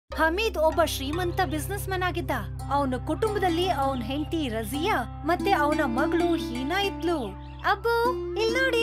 ಹಮೀದ್ ಒಬ್ಬ ಶ್ರೀಮಂತ business man ಆಗಿದ್ದ ಅವನ ಕುಟುಂಬದಲ್ಲಿ ಅವನ್ ಹೆಂಡತಿ ರಜಿಯಾ ಮತ್ತೆ ಅವನ ಮಗಳು ಹೀನಾ ಇದ್ಲು ಅಬ್ಬು ಇಲ್ ನೋಡಿ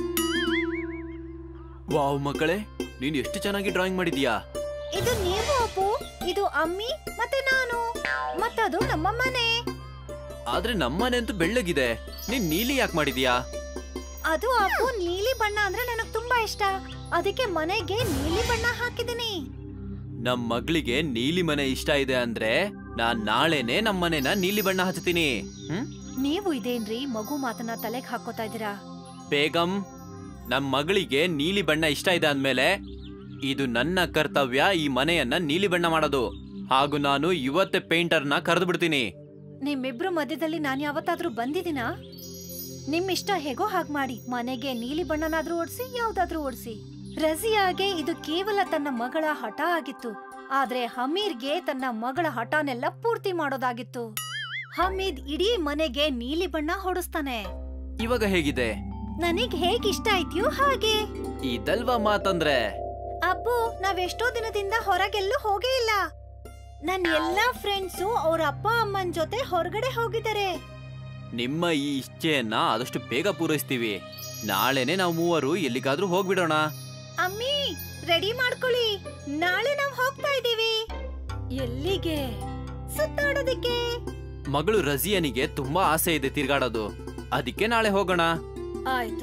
ವಾವ್ ಮಕ್ಕಳೇ ನೀನ್ ಎಷ್ಟು ಚೆನ್ನಾಗಿ ಡ್ರಾಯಿಂಗ್ ಮಾಡಿದ್ಯಾ ಇದು ನೀವು ಅಪ್ಪು ಇದು ಅಮ್ಮಿ ಮತ್ತೆ ನಾನು ಮತ್ತದು ನಮ್ಮ ಮನೆ ಆದ್ರೆ ನಮ್ಮನೆ ಅಂತೂ ಬೆಳ್ಳಗಿದೆ ನೀನ್ ನೀಲಿ ಯಾಕೆ ಮಾಡಿದ್ಯಾ ಅದು ಅಪ್ಪು ನೀಲಿ ಬಣ್ಣ ಅಂದ್ರೆ ನನಗ್ ತುಂಬಾ ಇಷ್ಟ ಅದಕ್ಕೆ ಮನೆಗೆ ನೀಲಿ ಬಣ್ಣ ಹಾಕಿದೀನಿ ನಮ್ ಮಗಳಿಗೆ ನೀಲಿ ಮನೆ ಇಷ್ಟ ಇದೆ ಅಂದ್ರೆ ನಾನ್ ನಾಳೆನೆ ನಮ್ ಮನೆನ ನೀಲಿ ಬಣ್ಣ ಹಚ್ತೀನಿ ಹ್ಮ್ ನೀವು ಇದೇನ್ರಿ ಮಗು ಮಾತನ್ನ ತಲೆಗ್ ಹಾಕೋತಾ ಇದೀರಾ ಬೇಗಂ ನಮ್ ಮಗಳಿಗೆ ನೀಲಿ ಬಣ್ಣ ಇಷ್ಟ ಇದೆ ಅಂದ್ಮೇಲೆ ಇದು ನನ್ನ ಕರ್ತವ್ಯ ಈ ಮನೆಯನ್ನ ನೀಲಿ ಬಣ್ಣ ಮಾಡೋದು ಹಾಗೂ ನಾನು ಇವತ್ತೇ ಪೇಂಟರ್ನ ಕರೆದು ಬಿಡ್ತೀನಿ ನಿಮ್ಮಿಬ್ರು ಮಧ್ಯದಲ್ಲಿ ನಾನ್ ಯಾವತ್ತಾದ್ರೂ ಬಂದಿದ್ದೀನಾ ನಿಮ್ ಇಷ್ಟ ಹೇಗೋ ಹಾಗ್ ಮಾಡಿ ಮನೆಗೆ ನೀಲಿ ಬಣ್ಣನಾದ್ರೂ ಓಡ್ಸಿ ಯಾವ್ದಾದ್ರೂ ಓಡ್ಸಿ ರಜಿಯಾಗೆ ಇದು ಕೇವಲ ತನ್ನ ಮಗಳ ಹಠ ಆಗಿತ್ತು ಆದ್ರೆ ಹಮೀರ್ಗೆ ತನ್ನ ಮಗಳ ಹಠನೆಲ್ಲ ಪೂರ್ತಿ ಮಾಡೋದಾಗಿತ್ತು ಹಮೀದ್ ಇಡೀ ಮನೆಗೆ ನೀಲಿ ಬಣ್ಣ ಹೊಡಿಸ್ತಾನೆ ಇವಾಗ ಹೇಗಿದೆ ನನಗ್ ಹೇಗ್ ಇಷ್ಟ ಆಯ್ತ್ಯೋ ಹಾಗೆ ಇದಲ್ವಾ ಮಾತಂದ್ರೆ ಅಬ್ಬು ನಾವೆಷ್ಟೋ ದಿನದಿಂದ ಹೊರಗೆಲ್ಲೂ ಹೋಗೇ ಇಲ್ಲ ನನ್ ಎಲ್ಲಾ ಫ್ರೆಂಡ್ಸು ಅವ್ರ ಅಪ್ಪ ಅಮ್ಮನ್ ಜೊತೆ ಹೊರಗಡೆ ಹೋಗಿದ್ದಾರೆ ನಿಮ್ಮ ಈ ಇಚ್ಛೆಯನ್ನ ಆದಷ್ಟು ಬೇಗ ಪೂರೈಸ್ತೀವಿ ನಾಳೆನೆ ನಾವು ಮೂವರು ಎಲ್ಲಿಗಾದ್ರೂ ಹೋಗ್ಬಿಡೋಣ ಅಮ್ಮಿ ರೆಡಿ ಮಾಡ್ಕೊಳ್ಳಿ ನಾಳೆ ನಾವ್ ಹೋಗ್ತಾ ಇದೀವಿ ಎಲ್ಲಿಗೆ ಸುತ್ತಾಡೋದಕ್ಕೆ ಮಗಳು ರಜಿಯನಿಗೆ ತುಂಬಾ ಆಸೆ ಇದೆ ತಿರ್ಗಾಡೋದು ಅದಕ್ಕೆ ನಾಳೆ ಹೋಗೋಣ ಆಯ್ತು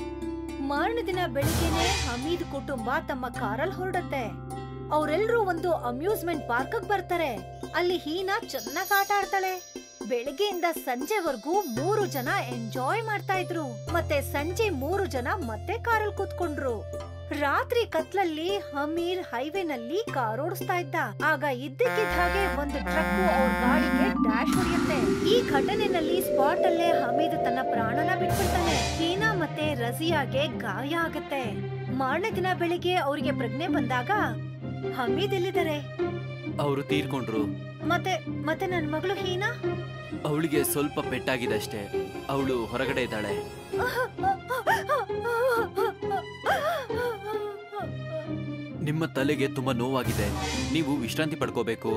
ಮಾರನೇ ದಿನ ಬೆಳಿಗ್ಗೆನೆ ಹಮೀದ್ ಕುಟುಂಬ ತಮ್ಮ ಕಾರಲ್ಲಿ ಹೊರಡತ್ತೆ ಅವರೆಲ್ಲರೂ ಒಂದು ಅಮ್ಯೂಸ್ಮೆಂಟ್ ಪಾರ್ಕ್ ಬರ್ತಾರೆ ಅಲ್ಲಿ ಹೀನಾ ಚೆನ್ನಾಗ್ ಆಟ ಆಡ್ತಾಳೆ ಬೆಳಿಗ್ಗೆಯಿಂದ ಸಂಜೆವರೆಗೂ ಮೂರು ಜನ ಎಂಜಾಯ್ ಮಾಡ್ತಾ ಇದ್ರು ಮತ್ತೆ ಸಂಜೆ ಮೂರು ಜನ ಮತ್ತೆ ಕಾರಲ್ಲಿ ಕೂತ್ಕೊಂಡ್ರು ರಾತ್ರಿ ಕತ್ಲಲ್ಲಿ ಹಮೀರ್ ಹೈವೇನಲ್ಲಿ ಕಾರ್ ಓಡಿಸ್ತಾ ಇದ್ದ ಆಗ ಇದ್ದಕ್ಕಿದ್ದ ಹಾಗೆ ಒಂದು ಟ್ರಕ್ ಅವ್ರ ಗಾಡಿಗೆ ಡ್ಯಾಶ್ ಹೊಡೆಯುತ್ತೆ ಈ ಘಟನೆನಲ್ಲಿ ಸ್ಪಾಟ್ ಅಲ್ಲೇ ಹಮೀದ್ ತನ್ನ ಪ್ರಾಣನ ಬಿಟ್ಬಿಡ್ತಾನೆ ಹೀನಾ ಮತ್ತೆ ರಜಿಯಾಗೆ ಗಾಯ ಆಗತ್ತೆ ಮಾರನೇ ದಿನ ಬೆಳಿಗ್ಗೆ ಅವರಿಗೆ ಪ್ರಜ್ಞೆ ಬಂದಾಗ ಹಮೀದ್ ಎಲ್ಲಿದ್ದಾರೆ ಅವರು ತೀರ್ಕೊಂಡ್ರು ಮತ್ತೆ ಮತ್ತೆ ನನ್ ಮಗಳು ಹೀನಾ ಅವಳಿಗೆ ಸ್ವಲ್ಪ ಪೆಟ್ಟಾಗಿದೆ ಅಷ್ಟೇ ಅವಳು ಹೊರಗಡೆ ಇದ್ದಾಳೆ ನಿಮ್ಮ ತಲೆಗೆ ತುಂಬಾ ನೋವಾಗಿದೆ ನೀವು ವಿಶ್ರಾಂತಿ ಪಡ್ಕೋಬೇಕು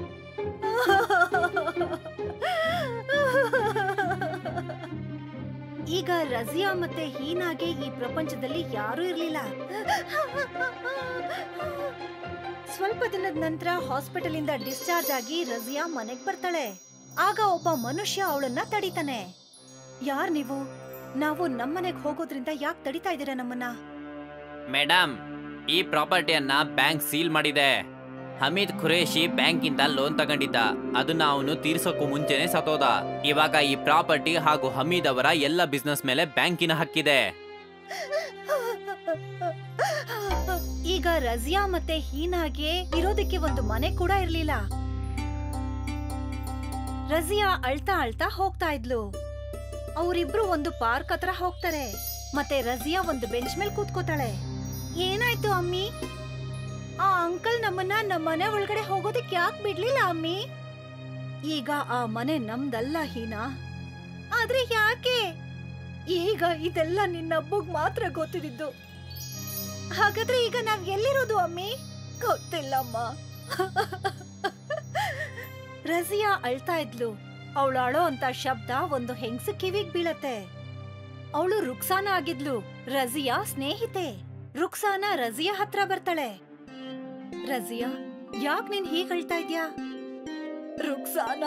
ಈಗ ರಜಿಯಾ ಮತ್ತೆ ಹೀನಾಗೆ ಈ ಪ್ರಪಂಚದಲ್ಲಿ ಯಾರೂ ಇರ್ಲಿಲ್ಲ ಸ್ವಲ್ಪ ದಿನದ ನಂತರ ಹಾಸ್ಪಿಟಲ್ ಇಂದ ಡಿಸ್ಚಾರ್ಜ್ ಆಗಿ ರಜಿಯಾ ಮನೆಗ್ ಬರ್ತಾಳೆ ಆಗ ಒಬ್ಬ ಮನುಷ್ಯ ಅವಳನ್ನ ತಡಿತಾನೆ ಯಾರ್ ನೀವು ನಾವು ನಮ್ಮನೆಗ್ ಹೋಗೋದ್ರಿಂದ ಯಾಕೆ ತಡಿತಾ ಇದೀರಾ ನಮ್ಮನ್ನ ಮೇಡಮ್ ಈ ಪ್ರಾಪರ್ಟಿಯನ್ನ ಬ್ಯಾಂಕ್ ಸೀಲ್ ಮಾಡಿದೆ ಹಮೀದ್ ಖುರೇಶಿ ಬ್ಯಾಂಕ್ ಇಂದ ಲೋನ್ ತಗೊಂಡಿದ್ದ ಅದನ್ನ ಅವನು ತೀರ್ಸೋಕ್ಕೂ ಮುಂಚೆನೆ ಸತೋದ ಇವಾಗ ಈ ಪ್ರಾಪರ್ಟಿ ಹಾಗೂ ಹಮೀದ್ ಅವರ ಎಲ್ಲ ಬಿಸ್ನೆಸ್ ಮೇಲೆ ಬ್ಯಾಂಕಿನ ಹಕ್ಕಿದೆ ಈಗ ರಜಿಯಾ ಮತ್ತೆ ಹೀನಾಗೆ ಇರೋದಕ್ಕೆ ಒಂದು ಮನೆ ಕೂಡ ಇರ್ಲಿಲ್ಲ ರಜಿಯಾ ಅಳ್ತಾ ಅಳ್ತಾ ಹೋಗ್ತಾ ಇದ್ಲು ಅವರಿಬ್ರು ಒಂದು ಪಾರ್ಕ್ ಹತ್ರ ಹೋಗ್ತಾರೆ ಮತ್ತೆ ರಜಿಯಾ ಒಂದು ಬೆಂಚ್ ಮೇಲೆ ಕೂತ್ಕೋತಾಳೆ ಏನಾಯ್ತು ಅಮ್ಮಿ ಆ ಅಂಕಲ್ ನಮ್ಮನ್ನ ನಮ್ಮ ಮನೆ ಒಳಗಡೆ ಹೋಗೋದಕ್ಕೆ ಯಾಕೆ ಬಿಡ್ಲಿಲ್ಲ ಅಮ್ಮಿ ಈಗ ಆ ಮನೆ ನಮ್ದಲ್ಲ ಹೀನಾ ಆದ್ರೆ ಯಾಕೆ ಈಗ ಇದೆಲ್ಲ ನಿನ್ನಬ್ಬಗ್ ಮಾತ್ರ ಗೊತ್ತಿದ್ದು ಹಾಗಾದ್ರೆ ಈಗ ನಾವ್ ಎಲ್ಲಿರೋದು ಅಮ್ಮಿ ಗೊತ್ತಿಲ್ಲಮ್ಮ ರಜಿಯಾ ಅಳ್ತಾ ಇದ್ಲು ಅವಳು ಅಳೋ ಅಂತ ಶಬ್ದ ಒಂದು ಹೆಂಗ್ಸ ಕಿವಿಗ್ ಬೀಳತ್ತೆ ಅವಳು ರುಕ್ಸಾನ ಆಗಿದ್ಲು ರಜಿಯಾ ಸ್ನೇಹಿತೆ ರುಕ್ಸಾನ ರಜಿಯಾ ಹತ್ರ ಬರ್ತಾಳೆ ರಜಿಯಾ ಯಾಕ್ ನೀನ್ ಹೀಗ್ ಅಳ್ತಾ ಇದ್ಯಾ ರುಕ್ಸಾನ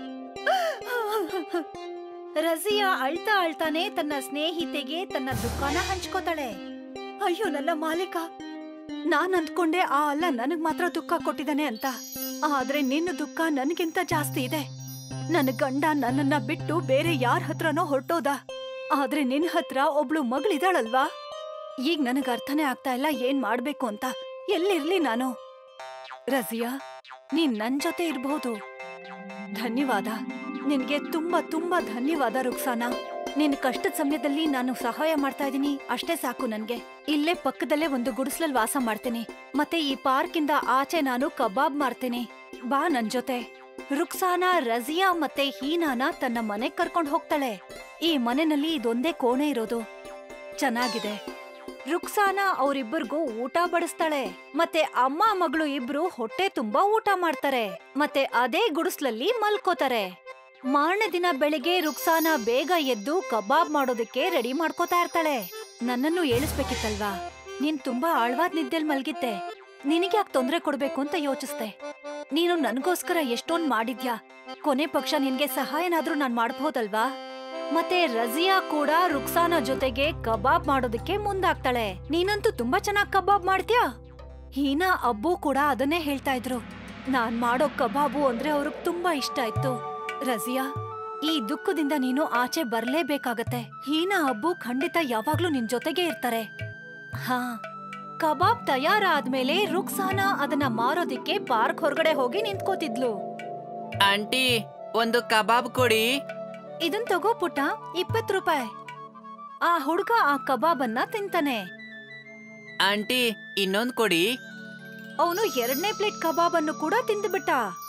ರಜಿಯಾ ಅಳ್ತಾ ಅಳ್ತಾನೆ ತನ್ನ ಸ್ನೇಹಿತೆಗೆ ತನ್ನ ದುಃಖನ ಹಂಚ್ಕೋತಾಳೆ ಅಯ್ಯೋ ನನ್ನ ಮಾಲೀಕ ನಾನ್ ಅಂದ್ಕೊಂಡೆ ಆ ಅಲ್ಲ ನನಗ್ ಮಾತ್ರ ದುಃಖ ಕೊಟ್ಟಿದ್ದಾನೆ ಅಂತ ಆದ್ರೆ ನಿನ್ನ ದುಃಖ ನನ್ಗಿಂತ ಜಾಸ್ತಿ ಇದೆ ನನ್ನ ಗಂಡ ನನ್ನನ್ನ ಬಿಟ್ಟು ಬೇರೆ ಯಾರ್ ಹತ್ರನೋ ಹೊರಟೋದ ಆದ್ರೆ ನಿನ್ ಹತ್ರ ಒಬ್ಳು ಮಗಳಿದಾಳಲ್ವಾ ಈಗ ನನಗ್ ಅರ್ಥನೇ ಆಗ್ತಾ ಇಲ್ಲ ಏನ್ ಮಾಡ್ಬೇಕು ಅಂತ ಎಲ್ಲಿರ್ಲಿ ನಾನು ರಜಿಯಾ ನೀನ್ ನನ್ ಜೊತೆ ಇರ್ಬಹುದು ಧನ್ಯವಾದ ನಿನ್ಗೆ ತುಂಬಾ ತುಂಬಾ ಧನ್ಯವಾದ ರುಕ್ಸಾನಾ ನಿನ್ ಕಷ್ಟದ ಸಮಯದಲ್ಲಿ ನಾನು ಸಹಾಯ ಮಾಡ್ತಾ ಇದೀನಿ ಅಷ್ಟೇ ಸಾಕು ನನ್ಗೆ ಇಲ್ಲೇ ಪಕ್ಕದಲ್ಲೇ ಒಂದು ಗುಡಿಸ್ಲಲ್ಲಿ ವಾಸ ಮಾಡ್ತೀನಿ ಮತ್ತೆ ಈ ಪಾರ್ಕ್ ಇಂದ ಆಚೆ ನಾನು ಕಬಾಬ್ ಮಾಡ್ತೀನಿ ಬಾ ನನ್ ಜೊತೆ ರುಕ್ಸಾನಾ ರಜಿಯಾ ಮತ್ತೆ ಹೀನಾನ ತನ್ನ ಮನೆಗ್ ಕರ್ಕೊಂಡ್ ಹೋಗ್ತಾಳೆ ಈ ಮನೆನಲ್ಲಿ ಇದೊಂದೇ ಕೋಣೆ ಇರೋದು ಚೆನ್ನಾಗಿದೆ ರುಕ್ಸಾನಾ ಅವ್ರಿಬ್ಬರಿಗೂ ಊಟ ಬಡಿಸ್ತಾಳೆ ಮತ್ತೆ ಅಮ್ಮ ಮಗಳು ಇಬ್ರು ಹೊಟ್ಟೆ ತುಂಬಾ ಊಟ ಮಾಡ್ತಾರೆ ಮತ್ತೆ ಅದೇ ಗುಡಿಸ್ಲಲ್ಲಿ ಮಲ್ಕೋತಾರೆ ಮಾರನೇ ದಿನ ಬೆಳಿಗ್ಗೆ ರುಕ್ಸಾನಾ ಬೇಗ ಎದ್ದು ಕಬಾಬ್ ಮಾಡೋದಕ್ಕೆ ರೆಡಿ ಮಾಡ್ಕೋತಾ ಇರ್ತಾಳೆ ನನ್ನನ್ನು ಏಳಿಸ್ಬೇಕಿತ್ತಲ್ವಾ ನೀನ್ ತುಂಬಾ ಆಳ್ವಾದ್ ನಿದ್ದೆಲ್ ಮಲ್ಗಿದ್ದೆ ನಿನಗೆ ಯಾಕೆ ತೊಂದ್ರೆ ಕೊಡ್ಬೇಕು ಅಂತ ಯೋಚಿಸ್ದೆ ನೀನು ನನ್ಗೋಸ್ಕರ ಎಷ್ಟೊಂದ್ ಮಾಡಿದ್ಯಾ ಕೊನೆ ಪಕ್ಷ ನಿನ್ಗೆ ಸಹಾಯನಾದ್ರೂ ನಾನ್ ಮಾಡ್ಬೋದಲ್ವಾ ಮತ್ತೆ ರಜಿಯಾ ಕೂಡ ರುಕ್ಸಾನ ಜೊತೆಗೆ ಕಬಾಬ್ ಮಾಡೋದಕ್ಕೆ ಮುಂದಾಗ್ತಾಳೆ ನೀನಂತೂ ತುಂಬಾ ಚೆನ್ನಾಗ್ ಕಬಾಬ್ ಮಾಡ್ತ್ಯಾ ಹೀನಾ ಅಬ್ಬು ಕೂಡ ಅದನ್ನೇ ಹೇಳ್ತಾ ಇದ್ರು ನಾನ್ ಮಾಡೋ ಕಬಾಬು ಅಂದ್ರೆ ಅವ್ರಿಗೆ ತುಂಬಾ ಇಷ್ಟ ಇತ್ತು ರಜಿಯಾ ಈ ದುಃಖದಿಂದ ನೀನು ಆಚೆ ಬರ್ಲೇಬೇಕಾಗತ್ತೆ ಹೀನಾ ಅಬ್ಬು ಖಂಡಿತ ಯಾವಾಗ್ಲೂ ನಿನ್ ಜೊತೆಗೆ ಇರ್ತಾರೆ ಹಾ ಕಬಾಬ್ ತಯಾರಾದ್ಮೇಲೆ ರುಕ್ಸಾನಾ ಅದನ್ನ ಮಾರೋದಿಕ್ಕೆ ಪಾರ್ಕ್ ಹೊರಗಡೆ ಹೋಗಿ ನಿಂತ್ಕೋತಿದ್ಲು ಆಂಟಿ ಒಂದು ಕಬಾಬ್ ಕೊಡಿ ಇದನ್ ತಗೋ ಪುಟ್ಟ ಇಪ್ಪತ್ ರೂಪಾಯಿ ಆ ಹುಡ್ಗ ಆ ಕಬಾಬನ್ನ ತಿಂತಾನೆ ಆಂಟಿ ಇನ್ನೊಂದ್ ಕೊಡಿ ಅವನು ಎರಡನೇ ಪ್ಲೇಟ್ ಕಬಾಬನ್ನು ಕೂಡ ತಿಂದ್ಬಿಟ್ಟ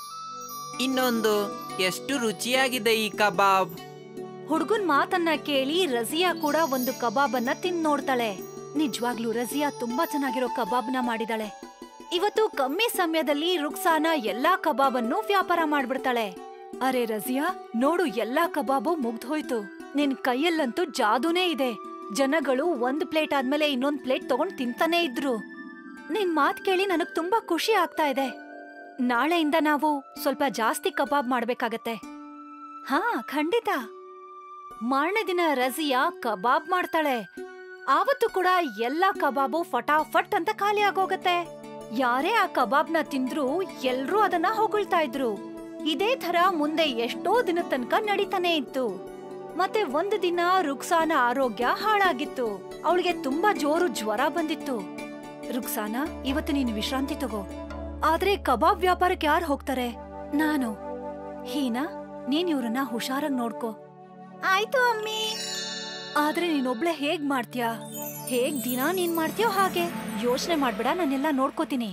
ಇನ್ನೊಂದು ಎಷ್ಟು ರುಚಿಯಾಗಿದೆ ಈ ಕಬಾಬ್ ಹುಡ್ಗನ್ ಮಾತನ್ನ ಕೇಳಿ ರಜಿಯಾ ಕೂಡ ಒಂದು ಕಬಾಬನ್ನ ತಿಂದ್ ನೋಡ್ತಾಳೆ ನಿಜವಾಗ್ಲೂ ರಜಿಯಾ ತುಂಬಾ ಚೆನ್ನಾಗಿರೋ ಕಬಾಬ್ನ ಮಾಡಿದಾಳೆ ಇವತ್ತು ಕಮ್ಮಿ ಸಮಯದಲ್ಲಿ ರುಕ್ಸಾನ ಎಲ್ಲಾ ಕಬಾಬನ್ನು ವ್ಯಾಪಾರ ಮಾಡ್ಬಿಡ್ತಾಳೆ ಅರೆ ರಜಿಯಾ ನೋಡು ಎಲ್ಲಾ ಕಬಾಬು ಮುಗ್ದೋಯ್ತು ನಿನ್ ಕೈಯಲ್ಲಂತೂ ಜಾದೂನೇ ಇದೆ ಜನಗಳು ಒಂದ್ ಪ್ಲೇಟ್ ಆದ್ಮೇಲೆ ಇನ್ನೊಂದ್ ಪ್ಲೇಟ್ ತಗೊಂಡ್ ತಿಂತಾನೇ ಇದ್ರು ನಿನ್ ಮಾತ್ ಕೇಳಿ ನನಗ್ ತುಂಬಾ ಖುಷಿ ಆಗ್ತಾ ಇದೆ ನಾಳೆಯಿಂದ ನಾವು ಸ್ವಲ್ಪ ಜಾಸ್ತಿ ಕಬಾಬ್ ಮಾಡ್ಬೇಕಾಗತ್ತೆ ಹಾ ಖಂಡಿತ ಮಾರನೇ ದಿನ ರಜಿಯಾ ಕಬಾಬ್ ಮಾಡ್ತಾಳೆ ಆವತ್ತು ಕೂಡ ಎಲ್ಲಾ ಕಬಾಬು ಫಟಾಫಟ್ ಅಂತ ಖಾಲಿ ಆಗೋಗತ್ತೆ ಯಾರೇ ಆ ಕಬಾಬ್ನ ತಿಂದ್ರೂ ಎಲ್ರೂ ಅದನ್ನ ಹೊಗಳ್ತಾ ಇದ್ರು ಇದೇ ತರ ಮುಂದೆ ಎಷ್ಟೋ ದಿನದ ತನಕ ನಡೀತಾನೆ ಇತ್ತು ಮತ್ತೆ ಒಂದು ದಿನ ರುಕ್ಸಾನ ಆರೋಗ್ಯ ಹಾಳಾಗಿತ್ತು ಅವಳಿಗೆ ತುಂಬಾ ಜೋರು ಜ್ವರ ಬಂದಿತ್ತು ರುಕ್ಸಾನ ಇವತ್ತು ನೀನು ವಿಶ್ರಾಂತಿ ತಗೋ ಆದ್ರೆ ಕಬಾಬ್ ವ್ಯಾಪಾರಕ್ಕೆ ಯಾರು ಹೋಗ್ತಾರೆ ನಾನು ಹೀನಾ ನೀನ್ ಇವ್ರನ್ನ ಹುಷಾರಾಗ್ ನೋಡ್ಕೋ ಆಯ್ತು ಅಮ್ಮಿ ಆದ್ರೆ ನೀನೊಬ್ಳೆ ಹೇಗ್ ಮಾಡ್ತೀಯಾ ಹೇಗ್ ದಿನ ನೀನ್ ಮಾಡ್ತೀಯೋ ಹಾಗೆ ಯೋಚನೆ ಮಾಡ್ಬೇಡ ನಾನೆಲ್ಲ ನೋಡ್ಕೋತೀನಿ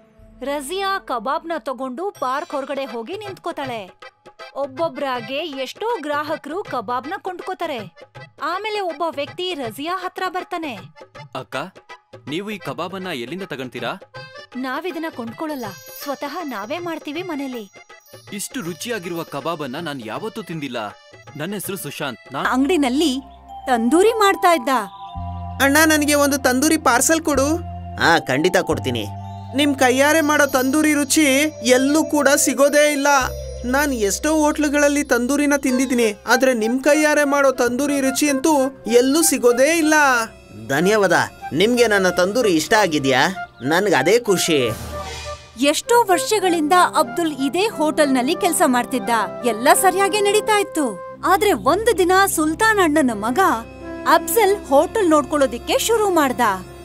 ರಜಿಯಾ ಕಬಾಬ್ನ ತಗೊಂಡು ಪಾರ್ಕ್ ಹೊರಗಡೆ ಹೋಗಿ ನಿಂತ್ಕೋತಾಳೆ ಒಬ್ಬೊಬ್ರಾಗೆ ಎಷ್ಟೋ ಗ್ರಾಹಕರು ಕಬಾಬ್ನ ಕೊಂಡ್ಕೋತಾರೆ ಆಮೇಲೆ ಒಬ್ಬ ವ್ಯಕ್ತಿ ರಜಿಯಾ ಹತ್ರ ಬರ್ತಾನೆ ಅಕ್ಕ ನೀವು ಈ ಕಬಾಬನ್ನ ಎಲ್ಲಿಂದ ತಗೊಂತೀರಾ ನಾವಿದನ್ನ ಕೊಂಡ್ಕೊಳ್ಳಲ್ಲ ಸ್ವತಃ ನಾವೇ ಮಾಡ್ತೀವಿ ಮನೇಲಿ ಇಷ್ಟು ರುಚಿಯಾಗಿರುವ ಕಬಾಬನ್ನ ನಾನು ಯಾವತ್ತೂ ತಿಂದಿಲ್ಲ ನನ್ನ ಹೆಸರು ಸುಶಾಂತ್ ನಾನ್ ಅಂಗಡಿನಲ್ಲಿ ತಂದೂರಿ ಮಾಡ್ತಾ ಇದ್ದ ಅಣ್ಣ ನನಗೆ ಒಂದು ತಂದೂರಿ ಪಾರ್ಸಲ್ ಕೊಡು ಹಾ ಖಂಡಿತ ಕೊಡ್ತೀನಿ ನಿಮ್ ಕೈಯಾರೆ ಮಾಡೋ ತಂದೂರಿ ರುಚಿ ಎಲ್ಲೂ ಕೂಡ ಸಿಗೋದೇ ಇಲ್ಲ ನಾನು ಎಷ್ಟೋ ಹೋಟ್ಲುಗಳಲ್ಲಿ ತಂದೂರಿನ ತಿಂದಿದ್ದೀನಿ ಆದ್ರೆ ನಿಮ್ ಕೈಯಾರೆ ಮಾಡೋ ತಂದೂರಿ ರುಚಿ ಅಂತೂ ಎಲ್ಲೂ ಸಿಗೋದೇ ಇಲ್ಲ ಧನ್ಯವಾದ ನಿಮ್ಗೆ ನನ್ನ ತಂದೂರಿ ಇಷ್ಟ ಆಗಿದ್ಯಾ ನನ್ಗೆ ಅದೇ ಖುಷಿ ಎಷ್ಟೋ ವರ್ಷಗಳಿಂದ ಅಬ್ದುಲ್ ಇದೇ ಹೋಟೆಲ್ನಲ್ಲಿ ಕೆಲಸ ಮಾಡ್ತಿದ್ದ ಎಲ್ಲ ಸರಿಯಾಗಿ ನಡೀತಾ ಇತ್ತು ಆದ್ರೆ ಒಂದು ದಿನ ಸುಲ್ತಾನ್ ಅಣ್ಣನ ಮಗ ಅಫ್ಜಲ್ ಹೋಟೆಲ್ ನೋಡ್ಕೊಳ್ಳೋದಿಕ್ಕೆ ಶುರು ಮಾಡ್ದ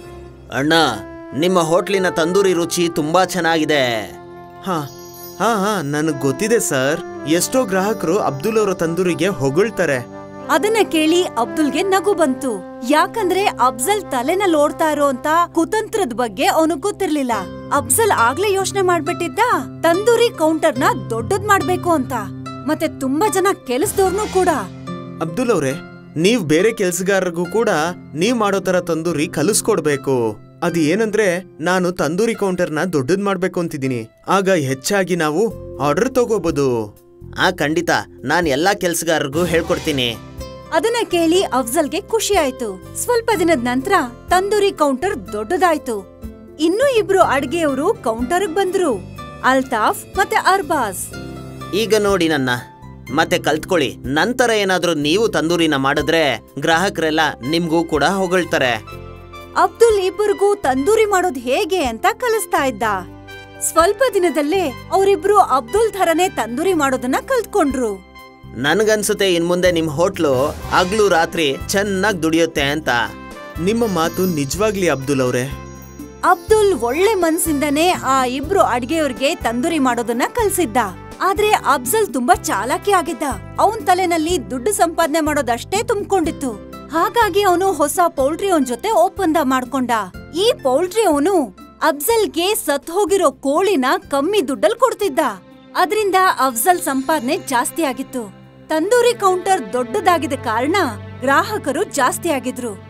ಅಣ್ಣ ನಿಮ್ಮ ಹೋಟ್ಲಿನ ತಂದೂರಿ ರುಚಿ ತುಂಬಾ ಚೆನ್ನಾಗಿದೆ ಹಾ ಹಾ ಹಾ ನನಗ್ ಗೊತ್ತಿದೆ ಸರ್ ಎಷ್ಟೋ ಗ್ರಾಹಕರು ಅಬ್ದುಲ್ ಅವರ ತಂದೂರಿಗೆ ಹೊಗಳ್ತಾರೆ ಅದನ್ನ ಕೇಳಿ ಅಬ್ದುಲ್ಗೆ ನಗು ಬಂತು ಯಾಕಂದ್ರೆ ಅಫ್ಜಲ್ ತಲೆನಲ್ಲಿ ಓಡ್ತಾ ಇರೋಂತ ಕುತಂತ್ರದ ಬಗ್ಗೆ ಅವನಿಗೆ ಗೊತ್ತಿರ್ಲಿಲ್ಲ ಅಫ್ಜಲ್ ಆಗ್ಲೇ ಯೋಚನೆ ಮಾಡ್ಬಿಟ್ಟಿದ್ದ ತಂದೂರಿ ಕೌಂಟರ್ನ ದೊಡ್ಡದ್ ಮಾಡ್ಬೇಕು ಅಂತ ಮತ್ತೆ ತುಂಬಾ ಜನ ಕೆಲಸದವ್ರನ್ನೂ ಕೂಡ ಅಬ್ದುಲ್ ಅವ್ರೆ ನೀವ್ ಬೇರೆ ಕೆಲ್ಸಗಾರರಿಗೂ ಕೂಡ ನೀವ್ ಮಾಡೋ ತರ ತಂದೂರಿ ಕಲಿಸ್ಕೊಡ್ಬೇಕು ಅದು ಏನಂದ್ರೆ ನಾನು ತಂದೂರಿ ಕೌಂಟರ್ನ ದೊಡ್ಡದ್ ಮಾಡ್ಬೇಕು ಅಂತಿದ್ದೀನಿ ಆಗ ಹೆಚ್ಚಾಗಿ ನಾವು ಆರ್ಡರ್ ತಗೋಬಹುದು ಆ ಖಂಡಿತ ನಾನು ಎಲ್ಲಾ ಕೆಲ್ಸಗಾರರಿಗೂ ಹೇಳ್ಕೊಡ್ತೀನಿ ಅದನ್ನ ಕೇಳಿ ಅಫ್ಜಲ್ಗೆ ಖುಷಿ ಆಯ್ತು ಸ್ವಲ್ಪ ದಿನದ ನಂತರ ತಂದೂರಿ ಕೌಂಟರ್ ದೊಡ್ಡದಾಯ್ತು ಇನ್ನೂ ಇಬ್ರು ಅಡ್ಗೆಯವರು ಕೌಂಟರ್ಗ್ ಬಂದ್ರು ಅಲ್ತಾಫ್ ಮತ್ತೆ ಅರ್ಬಾಸ್ ಈಗ ನೋಡಿ ನನ್ನ ಮತ್ತೆ ಕಲ್ತ್ಕೊಳ್ಳಿ ನಂತರ ಏನಾದ್ರೂ ನೀವು ತಂದೂರಿನ ಮಾಡಿದ್ರೆ ಗ್ರಾಹಕರೆಲ್ಲ ನಿಮ್ಗೂ ಕೂಡ ಹೊಗಳ್ತಾರೆ ಅಬ್ದುಲ್ ಇಬ್ಬರಿಗೂ ತಂದೂರಿ ಮಾಡೋದ್ ಹೇಗೆ ಅಂತ ಕಲಿಸ್ತಾ ಇದ್ದ ಸ್ವಲ್ಪ ದಿನದಲ್ಲೇ ಅವರಿಬ್ರು ಅಬ್ದುಲ್ ಥರನೇ ತಂದೂರಿ ಮಾಡೋದನ್ನ ಕಲ್ತ್ಕೊಂಡ್ರು ನನ್ಗನ್ಸುತ್ತೆ ಇನ್ ಮುಂದೆ ನಿಮ್ ಹೋಟ್ಲು ಹಗ್ಲು ರಾತ್ರಿ ಚೆನ್ನಾಗಿ ದುಡಿಯುತ್ತೆ ಅಂತ ನಿಮ್ಮ ಮಾತು ನಿಜವಾಗ್ಲಿ ಅಬ್ದುಲ್ ಅವ್ರೆ ಅಬ್ದುಲ್ ಒಳ್ಳೆ ಮನ್ಸಿಂದನೇ ಆ ಇಬ್ರು ಅಡ್ಗೆಯವ್ರಿಗೆ ತಂದೂರಿ ಮಾಡೋದನ್ನ ಕಲ್ಸಿದ್ದ ಆದ್ರೆ ಅಫ್ಜಲ್ ತುಂಬಾ ಚಾಲಾಕಿ ಆಗಿದ್ದ ಅವನ್ ತಲೆನಲ್ಲಿ ದುಡ್ಡು ಸಂಪಾದನೆ ಮಾಡೋದಷ್ಟೇ ತುಂಬಿಕೊಂಡಿತ್ತು ಹಾಗಾಗಿ ಅವನು ಹೊಸ ಪೌಲ್ಟ್ರಿ ಅವನ್ ಜೊತೆ ಒಪ್ಪಂದ ಮಾಡ್ಕೊಂಡ ಈ ಪೌಲ್ಟ್ರಿ ಅವನು ಅಫ್ಜಲ್ಗೆ ಸತ್ ಹೋಗಿರೋ ಕೋಳಿನ ಕಮ್ಮಿ ದುಡ್ಡಲ್ ಕೊಡ್ತಿದ್ದ ಅದ್ರಿಂದ ಅಫ್ಜಲ್ ಸಂಪಾದನೆ ಜಾಸ್ತಿ ಆಗಿತ್ತು ತಂದೂರಿ ಕೌಂಟರ್ ದೊಡ್ಡದಾಗಿದ್ದ ಕಾರಣ ಗ್ರಾಹಕರು ಜಾಸ್ತಿ ಆಗಿದ್ರು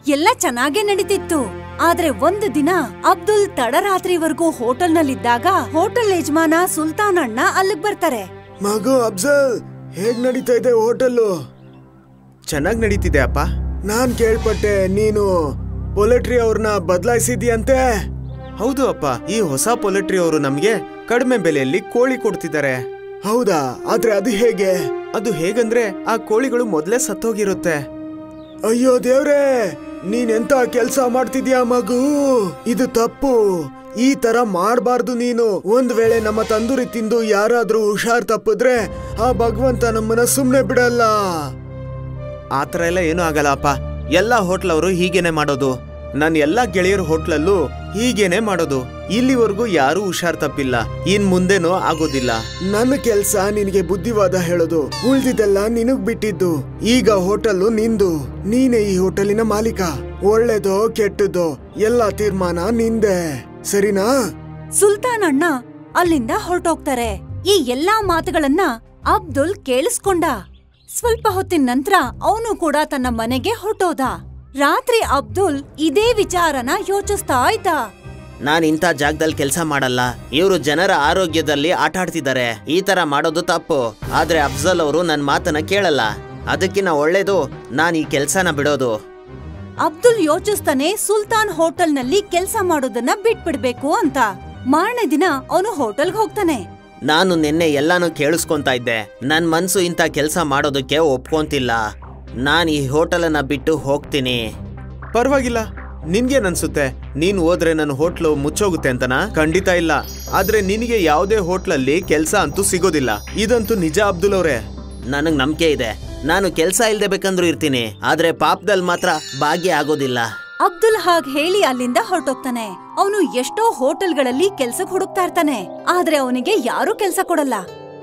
ಎಲ್ಲ ಚೆನ್ನಾಗೇ ನಡೀತಿತ್ತು ಆದ್ರೆ ಒಂದು ದಿನ ಅಬ್ದುಲ್ ತಡರಾತ್ರಿವರೆಗೂ ಹೋಟೆಲ್ನಲ್ಲಿದ್ದಾಗ ಹೋಟೆಲ್ ಯಜಮಾನ ಸುಲ್ತಾನ್ ಅಣ್ಣ ಅಲ್ಲಿಗ್ ಬರ್ತಾರೆ ಮಗು ಅಫ್ಜಲ್ ಹೇಗ್ ನಡೀತಾ ಇದೆ ಹೋಟೆಲ್ಲು ಚೆನ್ನಾಗ್ ನಡೀತಿದೆ ಅಪ್ಪ ನಾನ್ ಕೇಳ್ಪಟ್ಟೆ ನೀನು ಪೊಲೆಟ್ರಿ ಅವ್ರನ್ನ ಬದಲಾಯಿಸಿದ್ಯಂತೆ ಹೌದು ಅಪ್ಪ ಈ ಹೊಸ ಪೊಲೆಟ್ರಿ ಅವರು ನಮ್ಗೆ ಕಡಿಮೆ ಬೆಲೆಯಲ್ಲಿ ಕೋಳಿ ಕೊಡ್ತಿದ್ದಾರೆ ಹೌದಾ ಆದ್ರೆ ಅದು ಹೇಗೆ ಅದು ಹೇಗಂದ್ರೆ ಆ ಕೋಳಿಗಳು ಮೊದ್ಲೇ ಸತ್ತೋಗಿರುತ್ತೆ ಅಯ್ಯೋ ದೇವ್ರೇ ನೀನೆಂತ ಕೆಲ್ಸ ಮಾಡ್ತಿದ್ಯಾ ಮಗು ಇದು ತಪ್ಪು ಈ ತರ ಮಾಡಬಾರ್ದು ನೀನು ಒಂದ್ ವೇಳೆ ನಮ್ಮ ತಂದೂರಿ ತಿಂದು ಯಾರಾದ್ರೂ ಹುಷಾರ್ ತಪ್ಪಿದ್ರೆ ಆ ಭಗವಂತ ನಮ್ಮನ್ನ ಸುಮ್ನೆ ಬಿಡಲ್ಲ ಆತರ ಎಲ್ಲ ಏನೂ ಆಗಲ್ಲ ಅಪ್ಪ ಎಲ್ಲಾ ಹೋಟ್ಲ್ ಅವರು ಹೀಗೇನೆ ಮಾಡೋದು ನನ್ನ ಎಲ್ಲಾ ಗೆಳೆಯರ ಹೋಟ್ಲಲ್ಲೂ ಹೀಗೇನೆ ಮಾಡೋದು ಇಲ್ಲಿವರೆಗೂ ಯಾರೂ ಹುಷಾರ್ ತಪ್ಪಿಲ್ಲ ಇನ್ ಮುಂದೆನೂ ಆಗೋದಿಲ್ಲ ನನ್ನ ಕೆಲ್ಸ ನಿನಗೆ ಬುದ್ಧಿವಾದ ಹೇಳೋದು ಉಳ್ದಿದ್ದೆಲ್ಲ ನಿನಗ್ ಬಿಟ್ಟಿದ್ದು ಈಗ ಹೋಟೆಲ್ಲು ನಿಂದು ನೀನೇ ಈ ಹೋಟೆಲಿನ ಮಾಲೀಕ ಒಳ್ಳೇದೋ ಕೆಟ್ಟದೋ ಎಲ್ಲಾ ತೀರ್ಮಾನ ನಿಂದೆ ಸರಿನಾ ಸುಲ್ತಾನ್ ಅಣ್ಣ ಅಲ್ಲಿಂದ ಹೊರಟೋಗ್ತಾರೆ ಈ ಎಲ್ಲಾ ಮಾತುಗಳನ್ನ ಅಬ್ದುಲ್ ಕೇಳಿಸ್ಕೊಂಡ ಸ್ವಲ್ಪ ಹೊತ್ತಿನ ನಂತರ ಅವನು ಕೂಡ ತನ್ನ ಮನೆಗೆ ಹೊರಟೋದ ರಾತ್ರಿ ಅಬ್ದುಲ್ ಇದೇ ವಿಚಾರನ ಯೋಚಿಸ್ತಾ ಇದ್ದ ನಾನ್ ಇಂಥ ಜಾಗದಲ್ಲಿ ಕೆಲಸ ಮಾಡಲ್ಲ ಇವರು ಜನರ ಆರೋಗ್ಯದಲ್ಲಿ ಆಟ ಆಡ್ತಿದ್ದಾರೆ ಈ ತರ ಮಾಡೋದು ತಪ್ಪು ಆದ್ರೆ ಅಫ್ಜಲ್ ಅವರು ನನ್ನ ಮಾತನ್ನ ಕೇಳಲ್ಲ ಅದಕ್ಕಿನ್ನ ಒಳ್ಳೇದು ನಾನು ಈ ಕೆಲ್ಸನ ಬಿಡೋದು ಅಬ್ದುಲ್ ಯೋಚಿಸ್ತಾನೆ ಸುಲ್ತಾನ್ ಹೋಟೆಲ್ನಲ್ಲಿ ಕೆಲ್ಸ ಮಾಡೋದನ್ನ ಬಿಟ್ಬಿಡ್ಬೇಕು ಅಂತ ಮಾರನೇ ದಿನ ಅವನು ಹೋಟೆಲ್ಗೆ ಹೋಗ್ತಾನೆ ನಾನು ನಿನ್ನೆ ಎಲ್ಲಾನು ಕೇಳಿಸ್ಕೊಂತಾ ಇದ್ದೆ ನನ್ ಮನ್ಸು ಇಂಥ ಕೆಲಸ ಮಾಡೋದಕ್ಕೆ ಒಪ್ಕೊಂತಿಲ್ಲ ನಾನು ಈ ಹೋಟೆಲನ್ನ ಬಿಟ್ಟು ಹೋಗ್ತೀನಿ ಪರವಾಗಿಲ್ಲ ನಿನ್ಗೇನನ್ಸುತ್ತೆ ನೀನ್ ಹೋದ್ರೆ ನನ್ನ ಹೋಟ್ಲು ಮುಚ್ಚೋಗುತ್ತೆ ಅಂತನಾ ಖಂಡಿತ ಇಲ್ಲ ಆದ್ರೆ ನಿನಗೆ ಯಾವುದೇ ಹೋಟ್ಲಲ್ಲಿ ಕೆಲ್ಸ ಅಂತೂ ಸಿಗೋದಿಲ್ಲ ಇದಂತೂ ನಿಜ ಅಬ್ದುಲ್ ಅವ್ರೆ ನನಗ್ ನಂಬಿಕೆ ಇದೆ ನಾನು ಕೆಲಸ ಇಲ್ದೆ ಬೇಕಂದ್ರೂ ಇರ್ತೀನಿ ಆದ್ರೆ ಪಾಪದಲ್ಲಿ ಮಾತ್ರ ಭಾಗ್ಯ ಆಗೋದಿಲ್ಲ ಅಬ್ದುಲ್ ಹಾಗ್ ಹೇಳಿ ಅಲ್ಲಿಂದ ಹೊರಟೋಗ್ತಾನೆ ಅವನು ಎಷ್ಟೋ ಹೋಟೆಲ್ಗಳಲ್ಲಿ ಕೆಲ್ಸಕ್ ಹುಡುಕ್ತಾ ಇರ್ತಾನೆ ಆದ್ರೆ ಅವನಿಗೆ ಯಾರೂ ಕೆಲ್ಸ ಕೊಡಲ್ಲ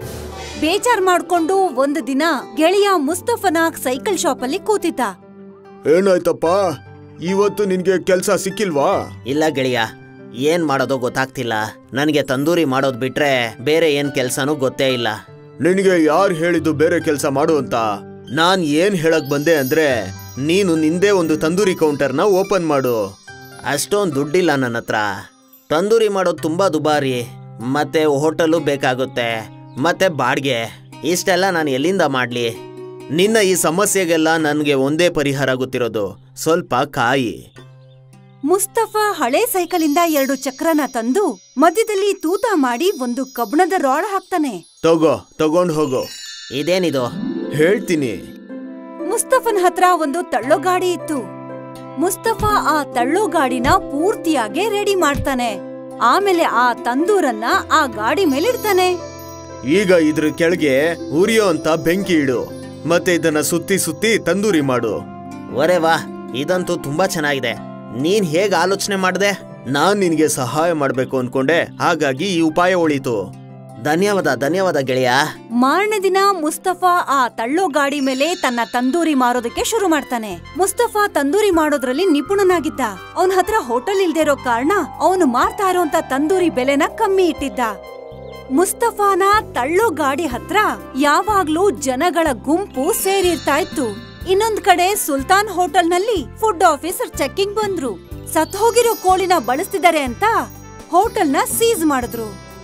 ಬೇಜಾರ್ ಮಾಡ್ಕೊಂಡು ಒಂದು ದಿನ ಗೆಳೆಯ ಮುಸ್ತಫನ ಸೈಕಲ್ ಶಾಪ್ ಅಲ್ಲಿ ಕೂತಿದ್ದ ಏನಾಯ್ತಪ್ಪ ಇವತ್ತು ನಿನ್ಗೆ ಕೆಲ್ಸ ಸಿಕ್ಕಿಲ್ವಾ ಇಲ್ಲ ಗೆಳೆಯ ಏನ್ ಮಾಡೋದೋ ಗೊತ್ತಾಗ್ತಿಲ್ಲ ನನಗೆ ತಂದೂರಿ ಮಾಡೋದ್ ಬಿಟ್ರೆ ಬೇರೆ ಏನ್ ಕೆಲ್ಸನೂ ಗೊತ್ತೇ ಇಲ್ಲ ನಿನಗೆ ಯಾರು ಹೇಳಿದ್ದು ಬೇರೆ ಕೆಲಸ ಮಾಡು ಅಂತ ನಾನ್ ಏನ್ ಹೇಳಕ್ ಬಂದೆ ಅಂದ್ರೆ ನೀನು ನಿಂದೇ ಒಂದು ತಂದೂರಿ ಕೌಂಟರ್ನ ಓಪನ್ ಮಾಡು ಅಷ್ಟೊಂದು ದುಡ್ಡಿಲ್ಲ ನನ್ನ ಹತ್ರ ತಂದೂರಿ ಮಾಡೋದು ತುಂಬಾ ದುಬಾರಿ ಮತ್ತೆ ಹೋಟೆಲು ಬೇಕಾಗುತ್ತೆ ಮತ್ತೆ ಬಾಡ್ಗೆ ಇಷ್ಟೆಲ್ಲ ನಾನು ಎಲ್ಲಿಂದ ಮಾಡ್ಲಿ ನಿನ್ನ ಈ ಸಮಸ್ಯೆಗೆಲ್ಲ ನನ್ಗೆ ಒಂದೇ ಪರಿಹಾರ ಗೊತ್ತಿರೋದು ಸ್ವಲ್ಪ ಕಾಯಿ ಮುಸ್ತಫಾ ಹಳೆ ಸೈಕಲಿಂದ ಎರಡು ಚಕ್ರನ ತಂದು ಮಧ್ಯದಲ್ಲಿ ತೂತ ಮಾಡಿ ಒಂದು ಕಬ್ಣದ ರಾಡ್ ಹಾಕ್ತಾನೆ ತಗೋ ತಗೊಂಡ್ ಹೋಗು ಇದೇನಿದು ಹೇಳ್ತೀನಿ ಮುಸ್ತಫನ್ ಹತ್ರ ಒಂದು ತಳ್ಳೋ ಗಾಡಿ ಇತ್ತು ಮುಸ್ತಫಾ ಆ ತಳ್ಳೋ ಗಾಡಿನ ಪೂರ್ತಿಯಾಗಿ ರೆಡಿ ಮಾಡ್ತಾನೆ ಆಮೇಲೆ ಆ ತಂದೂರನ್ನ ಆ ಗಾಡಿ ಮೇಲಿಡ್ತಾನೆ ಈಗ ಇದ್ರ ಕೆಳಗೆ ಉರಿಯೋ ಅಂತ ಬೆಂಕಿ ಇಡು ಮತ್ತೆ ಇದನ್ನ ಸುತ್ತಿ ಸುತ್ತಿ ತಂದೂರಿ ಮಾಡು ಒರೆ ವಾ ಇದಂತೂ ತುಂಬಾ ಚೆನ್ನಾಗಿದೆ ನೀನ್ ಹೇಗ್ ಆಲೋಚನೆ ಮಾಡ್ದೆ ನಾನ್ ನಿನ್ಗೆ ಸಹಾಯ ಮಾಡ್ಬೇಕು ಅನ್ಕೊಂಡೆ ಹಾಗಾಗಿ ಈ ಉಪಾಯ ಉಳೀತು ಧನ್ಯವಾದ ಧನ್ಯವಾದ ಗೆಳೆಯ ಮಾರನೇ ದಿನ ಮುಸ್ತಫಾ ಆ ತಳ್ಳೋ ಗಾಡಿ ಮೇಲೆ ತನ್ನ ತಂದೂರಿ ಮಾರೋದಕ್ಕೆ ಶುರು ಮಾಡ್ತಾನೆ ಮುಸ್ತಫಾ ತಂದೂರಿ ಮಾಡೋದ್ರಲ್ಲಿ ನಿಪುಣನಾಗಿದ್ದ ಅವನ ಹತ್ರ ಹೋಟೆಲ್ ಇಲ್ದೇ ಇರೋ ಕಾರಣ ಅವನು ಮಾರ್ತಾ ಇರೋಂತ ತಂದೂರಿ ಬೆಲೆನ ಕಮ್ಮಿ ಇಟ್ಟಿದ್ದ ಮುಸ್ತಫಾನ ತಳ್ಳೋ ಗಾಡಿ ಹತ್ರ ಯಾವಾಗ್ಲೂ ಜನಗಳ ಗುಂಪು ಸೇರಿರ್ತಾ ಇತ್ತು ಇನ್ನೊಂದ್ ಕಡೆ ಸುಲ್ತಾನ್ ಹೋಟೆಲ್ನಲ್ಲಿ ಫುಡ್ ಆಫೀಸರ್ ಚೆಕ್ಕಿಂಗ್ ಬಂದ್ರು ಸತ್ ಹೋಗಿರೋ ಕೋಳಿನ ಬಳಸ್ತಿದ್ದಾರೆ ಅಂತ ಹೋಟೆಲ್ನ ಸೀಸ್ ಮಾಡಿದ್ರು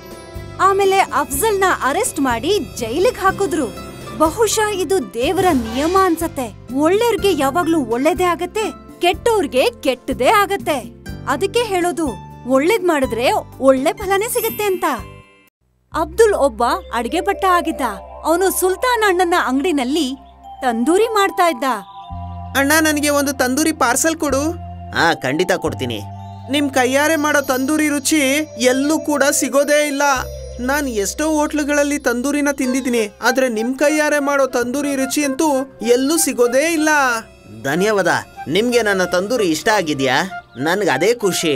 ಆಮೇಲೆ ಅಫ್ಜಲ್ನ ಅರೆಸ್ಟ್ ಮಾಡಿ ಜೈಲಿಗೆ ಹಾಕಿದ್ರು ಬಹುಶಃ ಇದು ದೇವರ ನಿಯಮ ಅನ್ಸತ್ತೆ ಒಳ್ಳೆಯವ್ರಿಗೆ ಯಾವಾಗ್ಲೂ ಒಳ್ಳೇದೇ ಆಗತ್ತೆ ಕೆಟ್ಟೋರ್ಗೆ ಕೆಟ್ಟದೇ ಆಗತ್ತೆ ಅದಕ್ಕೆ ಹೇಳೋದು ಒಳ್ಳೇದ್ ಮಾಡಿದ್ರೆ ಒಳ್ಳೆ ಫಲನೇ ಸಿಗತ್ತೆ ಅಂತ ಅಬ್ದುಲ್ ಒಬ್ಬ ಅಡಿಗೆ ಭಟ್ಟ ಆಗಿದ್ದ ಅವನು ಸುಲ್ತಾನ್ ಅಣ್ಣನ ಅಂಗಡಿನಲ್ಲಿ ತಂದೂರಿ ಮಾಡ್ತಾ ಇದ್ದ ಅಣ್ಣ ನನಗೆ ಒಂದು ತಂದೂರಿ ಪಾರ್ಸಲ್ ಕೊಡು ಹಾ ಖಂಡಿತ ಕೊಡ್ತೀನಿ ನಿಮ್ ಕೈಯಾರೆ ಮಾಡೋ ತಂದೂರಿ ರುಚಿ ಎಲ್ಲೂ ಕೂಡ ಸಿಗೋದೇ ಇಲ್ಲ ನಾನ್ ಎಷ್ಟೋ ಹೋಟ್ಲುಗಳಲ್ಲಿ ತಂದೂರಿನ ತಿಂದಿದ್ದೀನಿ ಆದ್ರೆ ನಿಮ್ ಕೈಯಾರೆ ಮಾಡೋ ತಂದೂರಿ ರುಚಿ ಅಂತೂ ಎಲ್ಲೂ ಸಿಗೋದೇ ಇಲ್ಲ ಧನ್ಯವಾದ ನಿಮ್ಗೆ ನನ್ನ ತಂದೂರಿ ಇಷ್ಟ ಆಗಿದ್ಯಾ ನನ್ಗೆ ಅದೇ ಖುಷಿ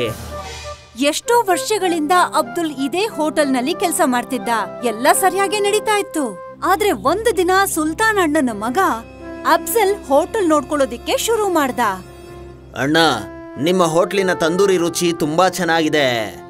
ಎಷ್ಟೋ ವರ್ಷಗಳಿಂದ ಅಬ್ದುಲ್ ಇದೇ ಹೋಟೆಲ್ನಲ್ಲಿ ಕೆಲಸ ಮಾಡ್ತಿದ್ದ ಎಲ್ಲ ಸರಿಯಾಗಿ ನಡೀತಾ ಇತ್ತು ಆದ್ರೆ ಒಂದು ದಿನ ಸುಲ್ತಾನ್ ಅಣ್ಣನ ಮಗ ಅಫ್ಜಲ್ ಹೋಟೆಲ್ ನೋಡ್ಕೊಳ್ಳೋದಿಕ್ಕೆ ಶುರು ಮಾಡ್ದ ಅಣ್ಣ ನಿಮ್ಮ ಹೋಟ್ಲಿನ ತಂದೂರಿ ರುಚಿ ತುಂಬಾ ಚೆನ್ನಾಗಿದೆ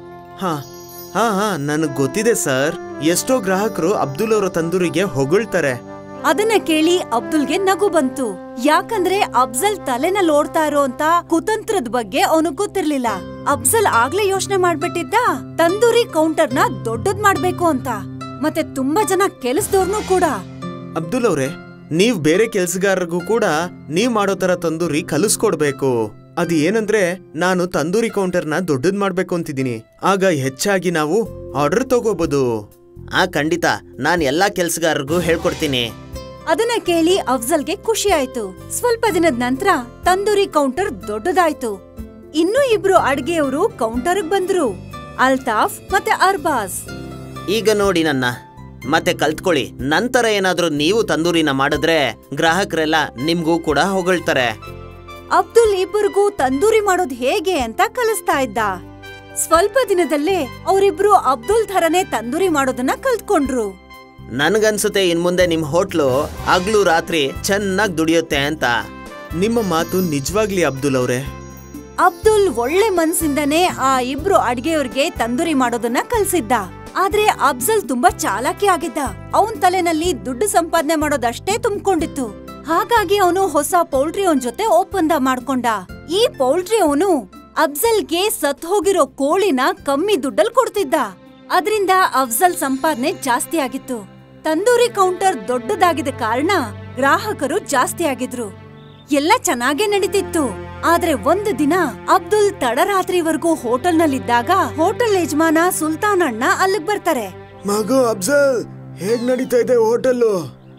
ಹಾ ಹಾ ಹಾ ನನಗ್ ಗೊತ್ತಿದೆ ಸರ್ ಎಷ್ಟೋ ಗ್ರಾಹಕರು ಅಬ್ದುಲ್ ಅವರ ತಂದೂರಿಗೆ ಹೊಗಳ್ತಾರೆ ಅದನ್ನ ಕೇಳಿ ಅಬ್ದುಲ್ಗೆ ನಗು ಬಂತು ಯಾಕಂದ್ರೆ ಅಫ್ಜಲ್ ತಲೆನಲ್ಲಿ ಓಡ್ತಾ ಇರೋಂತ ಕುತಂತ್ರದ ಬಗ್ಗೆ ಅವನು ಗೊತ್ತಿರ್ಲಿಲ್ಲ ಅಫ್ಜಲ್ ಆಗ್ಲೇ ಯೋಚನೆ ಮಾಡ್ಬಿಟ್ಟಿದ್ದ ತಂದೂರಿ ಕೌಂಟರ್ನ ದೊಡ್ಡದ್ ಮಾಡ್ಬೇಕು ಅಂತ ಮತ್ತೆ ತುಂಬಾ ಜನ ಕೆಲಸದವ್ರನ್ನೂ ಕೂಡ ಅಬ್ದುಲ್ ಅವ್ರೆ ನೀವ್ ಬೇರೆ ಕೆಲ್ಸಗಾರರಿಗೂ ಕೂಡ ನೀವ್ ಮಾಡೋ ತರ ತಂದೂರಿ ಕಲಿಸ್ಕೊಡ್ಬೇಕು ಅದು ಏನಂದ್ರೆ ನಾನು ತಂದೂರಿ ಕೌಂಟರ್ನ ದೊಡ್ಡದ್ ಮಾಡ್ಬೇಕು ಅಂತಿದ್ದೀನಿ ಆಗ ಹೆಚ್ಚಾಗಿ ನಾವು ಆರ್ಡರ್ ತಗೋಬಹುದು ಆ ಖಂಡಿತ ನಾನ್ ಎಲ್ಲಾ ಕೆಲ್ಸಗಾರರಿಗೂ ಹೇಳ್ಕೊಡ್ತೀನಿ ಅದನ್ನ ಕೇಳಿ ಅಫ್ಜಲ್ಗೆ ಖುಷಿ ಆಯ್ತು ಸ್ವಲ್ಪ ದಿನದ ನಂತರ ತಂದೂರಿ ಕೌಂಟರ್ ದೊಡ್ಡದಾಯ್ತು ಇನ್ನೂ ಇಬ್ರು ಅಡ್ಗೆಯವರು ಕೌಂಟರ್ಗ್ ಬಂದ್ರು ಅಲ್ತಾಫ್ ಮತ್ತೆ ಅರ್ಬಾಸ್ ಈಗ ನೋಡಿ ನನ್ನ ಮತ್ತೆ ಕಲ್ತ್ಕೊಳ್ಳಿ ನಂತರ ಏನಾದ್ರೂ ನೀವು ತಂದೂರಿನ ಮಾಡಿದ್ರೆ ಗ್ರಾಹಕರೆಲ್ಲ ನಿಮ್ಗೂ ಕೂಡ ಹೊಗಳ್ತಾರೆ ಅಬ್ದುಲ್ ಇಬ್ಬರಿಗೂ ತಂದೂರಿ ಮಾಡೋದ್ ಹೇಗೆ ಅಂತ ಕಲಿಸ್ತಾ ಇದ್ದ ಸ್ವಲ್ಪ ದಿನದಲ್ಲೇ ಅವರಿಬ್ರು ಅಬ್ದುಲ್ ಥರನೇ ತಂದೂರಿ ಮಾಡೋದನ್ನ ಕಲ್ತ್ಕೊಂಡ್ರು ನನ್ಗನ್ಸುತ್ತೆ ಇನ್ ಮುಂದೆ ನಿಮ್ ಹೋಟ್ಲು ಹಗ್ಲು ರಾತ್ರಿ ಚೆನ್ನಾಗ್ ದುಡಿಯುತ್ತೆ ಅಂತ ನಿಮ್ಮ ಮಾತು ನಿಜವಾಗ್ಲಿ ಅಬ್ದುಲ್ ಅವ್ರೆ ಅಬ್ದುಲ್ ಒಳ್ಳೆ ಮನ್ಸಿಂದನೇ ಆ ಇಬ್ರು ಅಡ್ಗೆಯವ್ರಿಗೆ ತಂದೂರಿ ಮಾಡೋದನ್ನ ಕಲ್ಸಿದ್ದ ಆದ್ರೆ ಅಫ್ಜಲ್ ತುಂಬಾ ಚಾಲಾಕಿ ಆಗಿದ್ದ ಅವನ್ ತಲೆನಲ್ಲಿ ದುಡ್ಡು ಸಂಪಾದನೆ ಮಾಡೋದಷ್ಟೇ ತುಂಬಿಕೊಂಡಿತ್ತು ಹಾಗಾಗಿ ಅವನು ಹೊಸ ಪೌಲ್ಟ್ರಿ ಅವನ್ ಜೊತೆ ಒಪ್ಪಂದ ಮಾಡ್ಕೊಂಡ ಈ ಪೌಲ್ಟ್ರಿ ಅವನು ಅಫ್ಜಲ್ಗೆ ಸತ್ ಹೋಗಿರೋ ಕೋಳಿನ ಕಮ್ಮಿ ದುಡ್ಡಲ್ ಕೊಡ್ತಿದ್ದ ಅದರಿಂದ ಅಫ್ಜಲ್ ಸಂಪಾದನೆ ಜಾಸ್ತಿ ಆಗಿತ್ತು ತಂದೂರಿ ಕೌಂಟರ್ ದೊಡ್ಡದಾಗಿದ್ದ ಕಾರಣ ಗ್ರಾಹಕರು ಜಾಸ್ತಿ ಆಗಿದ್ರು ಎಲ್ಲ ಚೆನ್ನಾಗೇ ನಡೀತಿತ್ತು ಆದ್ರೆ ಒಂದು ದಿನ ಅಬ್ದುಲ್ ತಡರಾತ್ರಿವರೆಗೂ ಹೋಟೆಲ್ನಲ್ಲಿದ್ದಾಗ ಹೋಟೆಲ್ ಯಜಮಾನ ಸುಲ್ತಾನ್ ಅಣ್ಣ ಅಲ್ಲಿಗ್ ಬರ್ತಾರೆ ಮಗು ಅಫ್ಜಲ್ ಹೇಗ್ ನಡೀತಾ ಇದೆ ಹೋಟೆಲ್ಲು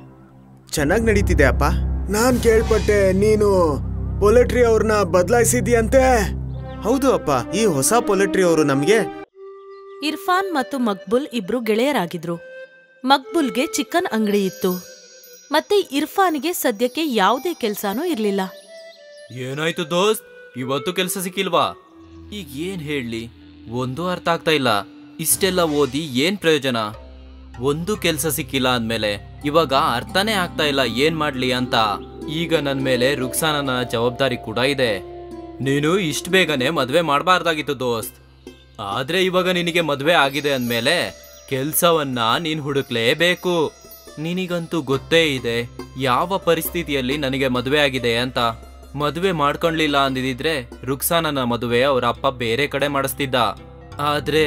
ಚೆನ್ನಾಗ್ ನಡೀತಿದೆ ಅಪ್ಪ ನಾನ್ ಕೇಳ್ಪಟ್ಟೆ ನೀನು ಪೊಲೆಟ್ರಿ ಅವ್ರನ್ನ ಬದಲಾಯಿಸಿದ್ಯಂತೆ ಹೌದು ಅಪ್ಪ ಈ ಹೊಸ ಪೊಲೆಟ್ರಿ ಅವರು ನಮ್ಗೆ ಇರ್ಫಾನ್ ಮತ್ತು ಮಕ್ಬುಲ್ ಇಬ್ರು ಗೆಳೆಯರಾಗಿದ್ರು ಮಕ್ಬುಲ್ಗೆ ಚಿಕನ್ ಅಂಗಡಿ ಇತ್ತು ಮತ್ತೆ ಇರ್ಫಾನ್ಗೆ ಸದ್ಯಕ್ಕೆ ಯಾವುದೇ ಕೆಲ್ಸಾನೂ ಇರ್ಲಿಲ್ಲ ಏನಾಯ್ತು ದೋಸ್ತ್ ಇವತ್ತು ಕೆಲಸ ಸಿಕ್ಕಿಲ್ವಾ ಈಗ ಏನ್ ಹೇಳಿ ಒಂದು ಅರ್ಥ ಆಗ್ತಾ ಇಲ್ಲ ಇಷ್ಟೆಲ್ಲ ಓದಿ ಏನ್ ಪ್ರಯೋಜನ ಒಂದು ಕೆಲಸ ಸಿಕ್ಕಿಲ್ಲ ಅಂದ್ಮೇಲೆ ಇವಾಗ ಅರ್ಥನೇ ಆಗ್ತಾ ಇಲ್ಲ ಏನ್ ಮಾಡ್ಲಿ ಅಂತ ಈಗ ನನ್ ಮೇಲೆ ರುಕ್ಸಾನನ ಜವಾಬ್ದಾರಿ ಕೂಡ ಇದೆ ನೀನು ಇಷ್ಟ ಬೇಗನೆ ಮದ್ವೆ ಮಾಡಬಾರ್ದಾಗಿತ್ತು ದೋಸ್ತ್ ಆದ್ರೆ ಇವಾಗ ನಿನಗೆ ಮದ್ವೆ ಆಗಿದೆ ಅಂದ್ಮೇಲೆ ಕೆಲ್ಸವನ್ನ ನೀನ್ ಹುಡುಕ್ಲೇಬೇಕು ನಿನಗಂತೂ ಗೊತ್ತೇ ಇದೆ ಯಾವ ಪರಿಸ್ಥಿತಿಯಲ್ಲಿ ನನಗೆ ಮದುವೆ ಆಗಿದೆ ಅಂತ ಮದುವೆ ಮಾಡ್ಕೊಂಡ್ಲಿಲ್ಲ ಅಂದಿದ್ರೆ ರುಕ್ಸಾನನ ಮದುವೆ ಅವರ ಅಪ್ಪ ಬೇರೆ ಕಡೆ ಮಾಡಿಸ್ತಿದ್ದ ಆದ್ರೆ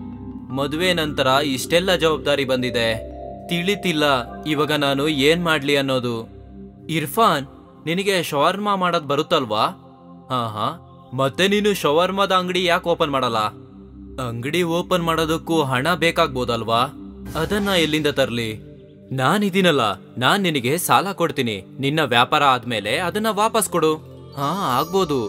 ಮದುವೆ ನಂತರ ಇಷ್ಟೆಲ್ಲ ಜವಾಬ್ದಾರಿ ಬಂದಿದೆ ತಿಳಿತಿಲ್ಲ ಇವಾಗ ನಾನು ಏನ್ ಮಾಡ್ಲಿ ಅನ್ನೋದು ಇರ್ಫಾನ್ ನಿನಗೆ ಶವರ್ಮಾ ಮಾಡೋದ್ ಬರುತ್ತಲ್ವಾ ಹಾ ಹಾ ಮತ್ತೆ ನೀನು ಶವರ್ಮಾದ ಅಂಗಡಿ ಯಾಕೆ ಓಪನ್ ಮಾಡಲ್ಲ ಅಂಗಡಿ ಓಪನ್ ಮಾಡೋದಕ್ಕೂ ಹಣ ಬೇಕಾಗ್ಬೋದಲ್ವಾ ಅದನ್ನ ಎಲ್ಲಿಂದ ತರ್ಲಿ ನಾನಿದ್ದೀನಲ್ಲ ನಾನ್ ನಿನಗೆ ಸಾಲ ಕೊಡ್ತೀನಿ ನಿನ್ನ ವ್ಯಾಪಾರ ಆದ್ಮೇಲೆ ಅದನ್ನ ವಾಪಸ್ ಕೊಡು ಹಾ ಆಗ್ಬೋದು